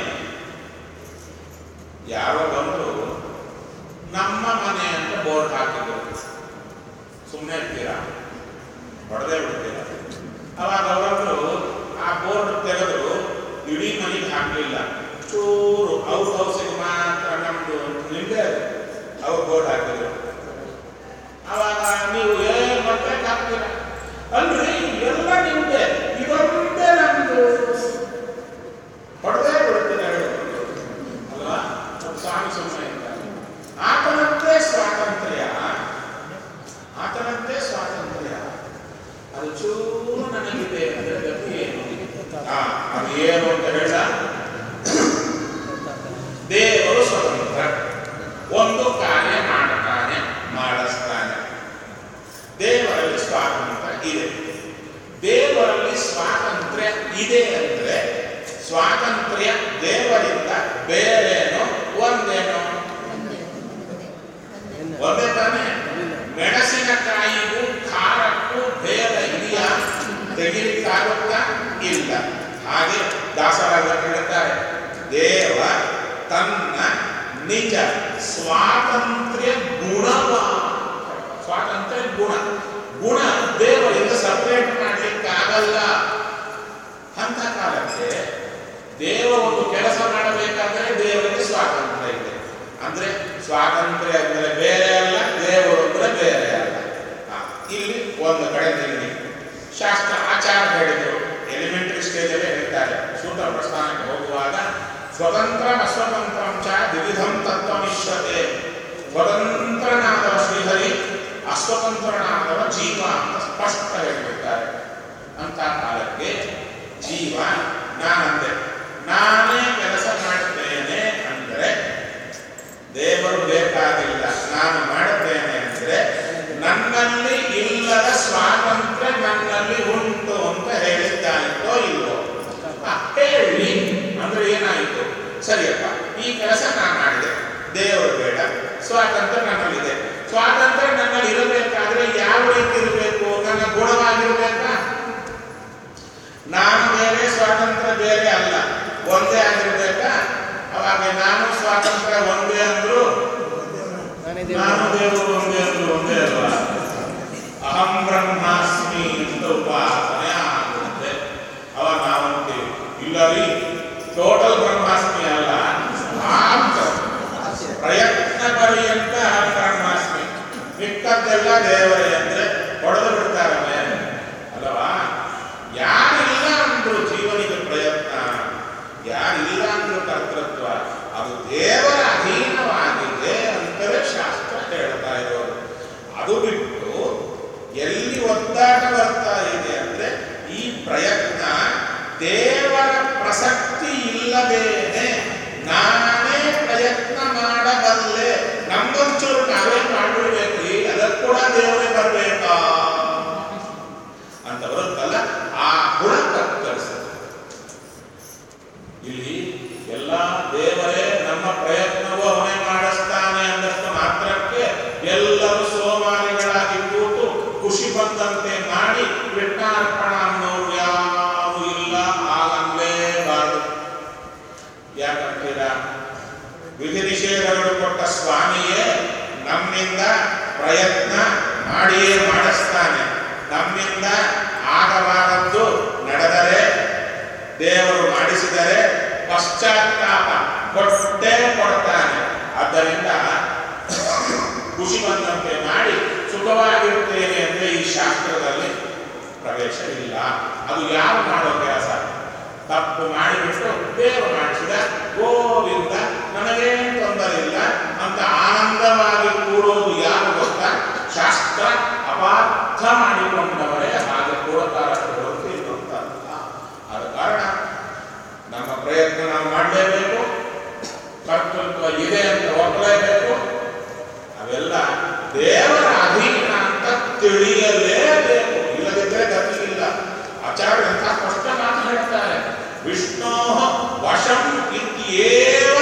ಯಾರೋ ಬಂದು ನಮ್ಮ ಮನೆ ಅಂತ ಬೋರ್ಡ್ ಹಾಕಿದ್ರು ಸುಮ್ಮನೆ ಇರ್ತೀರಾ ಹೊಡೆದೇ ಬಿಡ್ತೀರಾ ಅವಾಗ ಅವರೊಬ್ರು ಆ ಬೋರ್ಡ್ ತೆಗೆದ್ರು ಇಡೀ ಮನೆಗೆ ಹಾಕಲಿಲ್ಲ ಚೂರು ಔಟ್ ಹೌಸಿಗೆ ಮಾತ್ರ ನಮ್ದು ನಿಂಬೆ ಅವ್ರು ಬೋರ್ಡ್ ಹಾಕಿದ್ರು ಅವಾಗ ನೀವು ಏನ್ ಮತ್ತೆ ಹಾಕ್ತೀರ ಅಲ್ರಿ ಎಲ್ಲ ನಿಮ್ದೆ ಇದೊಂದೇ ನಮ್ದು ಹೊಡೆದೇ ಬಿಡುತ್ತೀರ ಹೇಳಿದ್ರು ಅಲ್ವಾ ಸ್ವಾಮಿ ಸುಮ್ಮನೆ ಇದ್ದಾರೆ ಆತನಂತೆ ಸ್ವಾತಂತ್ರ್ಯ ಆತನಂತೆ ಸ್ವಾತಂತ್ರ್ಯ ಅದು ಚೂರು ನನಗಿದೆ ಅಂದ್ರೆ ಗತಿ ಏನು ಆ, ಅದು ಏನು ಅಂತ ಹೇಳ ದೇವರು ಸ್ವತಂತ್ರ ಒಂದು ಕಾರ್ಯ ಮಾಡ್ತಾನೆ ಮಾಡಿಸ್ತಾನೆ ದೇವರಲ್ಲಿ ಸ್ವಾತಂತ್ರ್ಯ ಇದೆ ದೇವರಲ್ಲಿ ಸ್ವಾತಂತ್ರ್ಯ ಇದೆ ಅಂದ್ರೆ ಸ್ವಾತಂತ್ರ್ಯ ದೇವರಿಂದ ಬೇರೇನೋ ಒಂದೇನೋ ಒಂದೇ ಒಂದೇ ಒಂದೇ ಒಂದೇ ತಾನೇ ಮೆಣಸಿನಕಾಯಿಗೂ ಖಾರಕ್ಕೂ ಭೇದ ಇದೆಯಾ ತೆಗಿಲಿಕ್ಕಾಗುತ್ತಾ ಇಲ್ಲ ಹಾಗೆ ದಾಸರಾಜ ಹೇಳ್ತಾರೆ ದೇವ ತನ್ನ ನಿಜ ಸ್ವಾತಂತ್ರ್ಯ ಗುಣವ ಸ್ವಾತಂತ್ರ್ಯ ಗುಣ ಗುಣ ದೇವರಿಂದ ಸಪರೇಟ್ ಮಾಡಲಿಕ್ಕಾಗಲ್ಲ ಅಂತ ಕಾಲಕ್ಕೆ ದೇವ ಒಂದು ಕೆಲಸ ಮಾಡಬೇಕಾದ್ರೆ ದೇವರಿಗೆ ಸ್ವಾತಂತ್ರ್ಯ ಇದೆ ಅಂದ್ರೆ ಸ್ವಾತಂತ್ರ್ಯ ಅಂದ್ರೆ ಬೇರೆ ಅಲ್ಲ ದೇವರು ಅಂದ್ರೆ ಬೇರೆ ಅಲ್ಲ ಹಾ, ಇಲ್ಲಿ ಒಂದು ಕಡೆ ನಿಲ್ಲಿ ಶಾಸ್ತ್ರ ಆಚಾರ ಹೇಳಿದರು ಎಲಿಮೆಂಟರಿ ಸ್ಟೇಜಲ್ಲೇ ಹೇಳ್ತಾರೆ ಸೂತ್ರ ಪ್ರಸ್ಥಾನಕ್ಕೆ ಹೋಗುವಾಗ ಸ್ವತಂತ್ರ ಅಸ್ವತಂತ್ರಂ ಚ ವಿವಿಧಂ ತತ್ವಮಿಶ್ರತೆ ಸ್ವತಂತ್ರನಾದವ ಶ್ರೀಹರಿ ಅಸ್ವತಂತ್ರನಾದವ ಜೀವ ಅಂತ ಸ್ಪಷ್ಟ ಹೇಳಿಬಿಡ್ತಾರೆ ಅಂತ ಕಾಲಕ್ಕೆ ಜೀವ ನಾನಂದೆ ನಾನೇ ಕೆಲಸ ಮಾಡುತ್ತೇನೆ ಅಂದರೆ ದೇವರು ಬೇಕಾಗಿಲ್ಲ ನಾನು ಮಾಡುತ್ತೇನೆ ಅಂದರೆ ನನ್ನಲ್ಲಿ ಇಲ್ಲದ ಸ್ವಾತಂತ್ರ್ಯ ನನ್ನಲ್ಲಿ ಉಂಟು ಅಂತ ಹೇಳಿದ್ದಾಯಿತೋ ಇಲ್ವೋ ಆ, ಹೇಳಿ ಅಂದ್ರೆ ಏನಾಯಿತು ಸರಿಯಪ್ಪ ಈ ಕೆಲಸ ನಾನು ಮಾಡಿದೆ ದೇವರು ಬೇಡ ಸ್ವಾತಂತ್ರ್ಯ ನನ್ನಲ್ಲಿದೆ ಸ್ವಾತಂತ್ರ್ಯ ನನ್ನಲ್ಲಿ ಇರಬೇಕಾದ್ರೆ ಯಾವ ರೀತಿ ಇರಬೇಕು ನನ್ನ ಗುಣವಾಗಿರ್ಬೇಕಾ ನಾನು ಬೇರೆ ಸ್ವಾತಂತ್ರ್ಯ ಬೇರೆ ಅಲ್ಲ ಒಂದೇ ಆಗಿರ್ಬೇಕಾ ಅವಾಗ ನಾನು ಸ್ವಾತಂತ್ರ್ಯ ಒಂದೇ ಅಂದ್ರು ನಾನೇ ನಾನು ದೇವರು ದೇವರು ಒಂದೇ ಅಂದ್ರು ಒಂದೇ ಅಲ್ವಾ ಅಹಂ ಬ್ರಹ್ಮಾಸ್ಮಿ ಅಂತ ಉಪಾಸನೆ ಆಗುತ್ತೆ ಅವಾಗ ನಾವು ಅಂತೀವಿ ಇಲ್ಲ ರೀ ಟೋಟಲ್ ಬ್ರಹ್ಮಾಸ್ಮಿ ಅಲ್ಲ ಆಪ್ತ ಪ್ರಯತ್ನ ಪರ್ಯಂತ ಅಹಂ ಬ್ರಹ್ಮಾಸ್ಮಿ ಮಿಕ್ಕದ್ದೆಲ್ಲ ದೇವರೇ ಅಂದ್ರೆ ಹೊಡೆದು ಬಿಡ್ತಾರೆ ಮೇಲೆ ಅಲ್ಲವಾ ಯಾರಿಲ್ಲ ಅಂದ್ರು ಜೀವನಿಗೆ ಪ್ರಯತ್ನ ಯಾರಿಲ್ಲ ಅಂದ್ರು ಕರ್ತೃತ್ವ ಅದು ದೇವರ ಅಧೀನವಾಗಿದೆ ಅಂತಲೇ ಶಾಸ್ತ್ರ ಹೇಳ್ತಾ ಇರೋದು ಅದು ಬಿಟ್ಟು ಎಲ್ಲಿ ಒದ್ದಾಟ ಬರ್ತಾ ಇದೆ ಅಂದ್ರೆ ಈ ಪ್ರಯತ್ನ ದೇವರ ಪ್ರಸಕ್ತಿ ಇಲ್ಲದೇನೆ ನಾನೇ ಪ್ರಯತ್ನ ಮಾಡಬಲ್ಲೆ ನಮ್ಗೊಂಚೂರು ನಾವೇ ಮಾಡ್ಬಿಡ್ಬೇಕ್ರಿ ಅದಕ್ಕೆ ಕೂಡ ದೇವರೇ ಬರ್ಬೇಕಾ ಅಂತ ಬರುತ್ತಲ್ಲ ಆ ಗುಣ ಕತ್ತರಿಸುತ್ತೆ ಇಲ್ಲಿ ಎಲ್ಲ ದೇವರೇ ನಮ್ಮ ಪ್ರಯತ್ನವೂ ಅವನೇ ಮಾಡಿಸ್ತಾನೆ ಅಂದಷ್ಟು ಮಾತ್ರಕ್ಕೆ ಎಲ್ಲರೂ ಸೋಮಾರಿಗಳಾಗಿ ಕೂತು ಖುಷಿ ಬಂದಂತೆ ಮಾಡಿ ಕೃಷ್ಣಾರ್ಪಣ ಅನ್ನೋರು ಯಾರು ಇಲ್ಲ ಆಗಲೇಬಾರದು ಯಾಕಂತೀರಾ ವಿಧಿ ನಿಷೇಧಗಳು ಕೊಟ್ಟ ಸ್ವಾಮಿಯೇ ನಮ್ಮಿಂದ ಪ್ರಯತ್ನ ಮಾಡಿಯೇ ಮಾಡಿಸ್ತಾನೆ ನಮ್ಮಿಂದ ಆಗಬಾರದ್ದು ನಡೆದರೆ ದೇವರು ಮಾಡಿಸಿದರೆ ಪಶ್ಚಾತ್ತಾಪ ಕೊಟ್ಟೇ ಕೊಡ್ತಾನೆ ಆದ್ದರಿಂದ ಖುಷಿ ಬಂದಂತೆ ಮಾಡಿ ಸುಖವಾಗಿರುತ್ತೇನೆ ಅಂದ್ರೆ ಈ ಶಾಸ್ತ್ರದಲ್ಲಿ ಪ್ರವೇಶವಿಲ್ಲ ಅದು ಯಾರು ಮಾಡೋ ಕೆಲಸ ತಪ್ಪು ಮಾಡಿಬಿಟ್ಟು ದೇವರು ಮಾಡಿಸಿದ ಗೋವಿಂದ ನನಗೇನು ತೊಂದರೆ ಇಲ್ಲ ಅಂತ ಆನಂದವಾಗಿ ಕೂಡೋದು ಯಾರು ಗೊತ್ತಾ ಶಾಸ್ತ್ರ ಅಪಾರ್ಥ ಮಾಡಿಕೊಂಡವರೇ ಹಾಗೆ ಕೂಡುತ್ತಾರೆ ಹೊರತು ಇನ್ನೊಂದಲ್ಲ ಆದ ಕಾರಣ ನಮ್ಮ ಪ್ರಯತ್ನ ನಾವು ಮಾಡಲೇಬೇಕು ಕರ್ತೃತ್ವ ಇದೆ ಅಂತ ಒಪ್ಪಲೇಬೇಕು ಅವೆಲ್ಲ ದೇವರ ಅಧೀನ ಅಂತ ತಿಳಿಯಲೇಬೇಕು ಇಲ್ಲದಿದ್ದರೆ ಗತಿ ಇಲ್ಲ ಆಚಾರ್ಯ ಅಂತ ಸ್ಪಷ್ಟ ಮಾತು ಹೇಳ್ತಾರೆ ವಿಷ್ಣೋ ವಶಂ ಇತ್ಯೇವ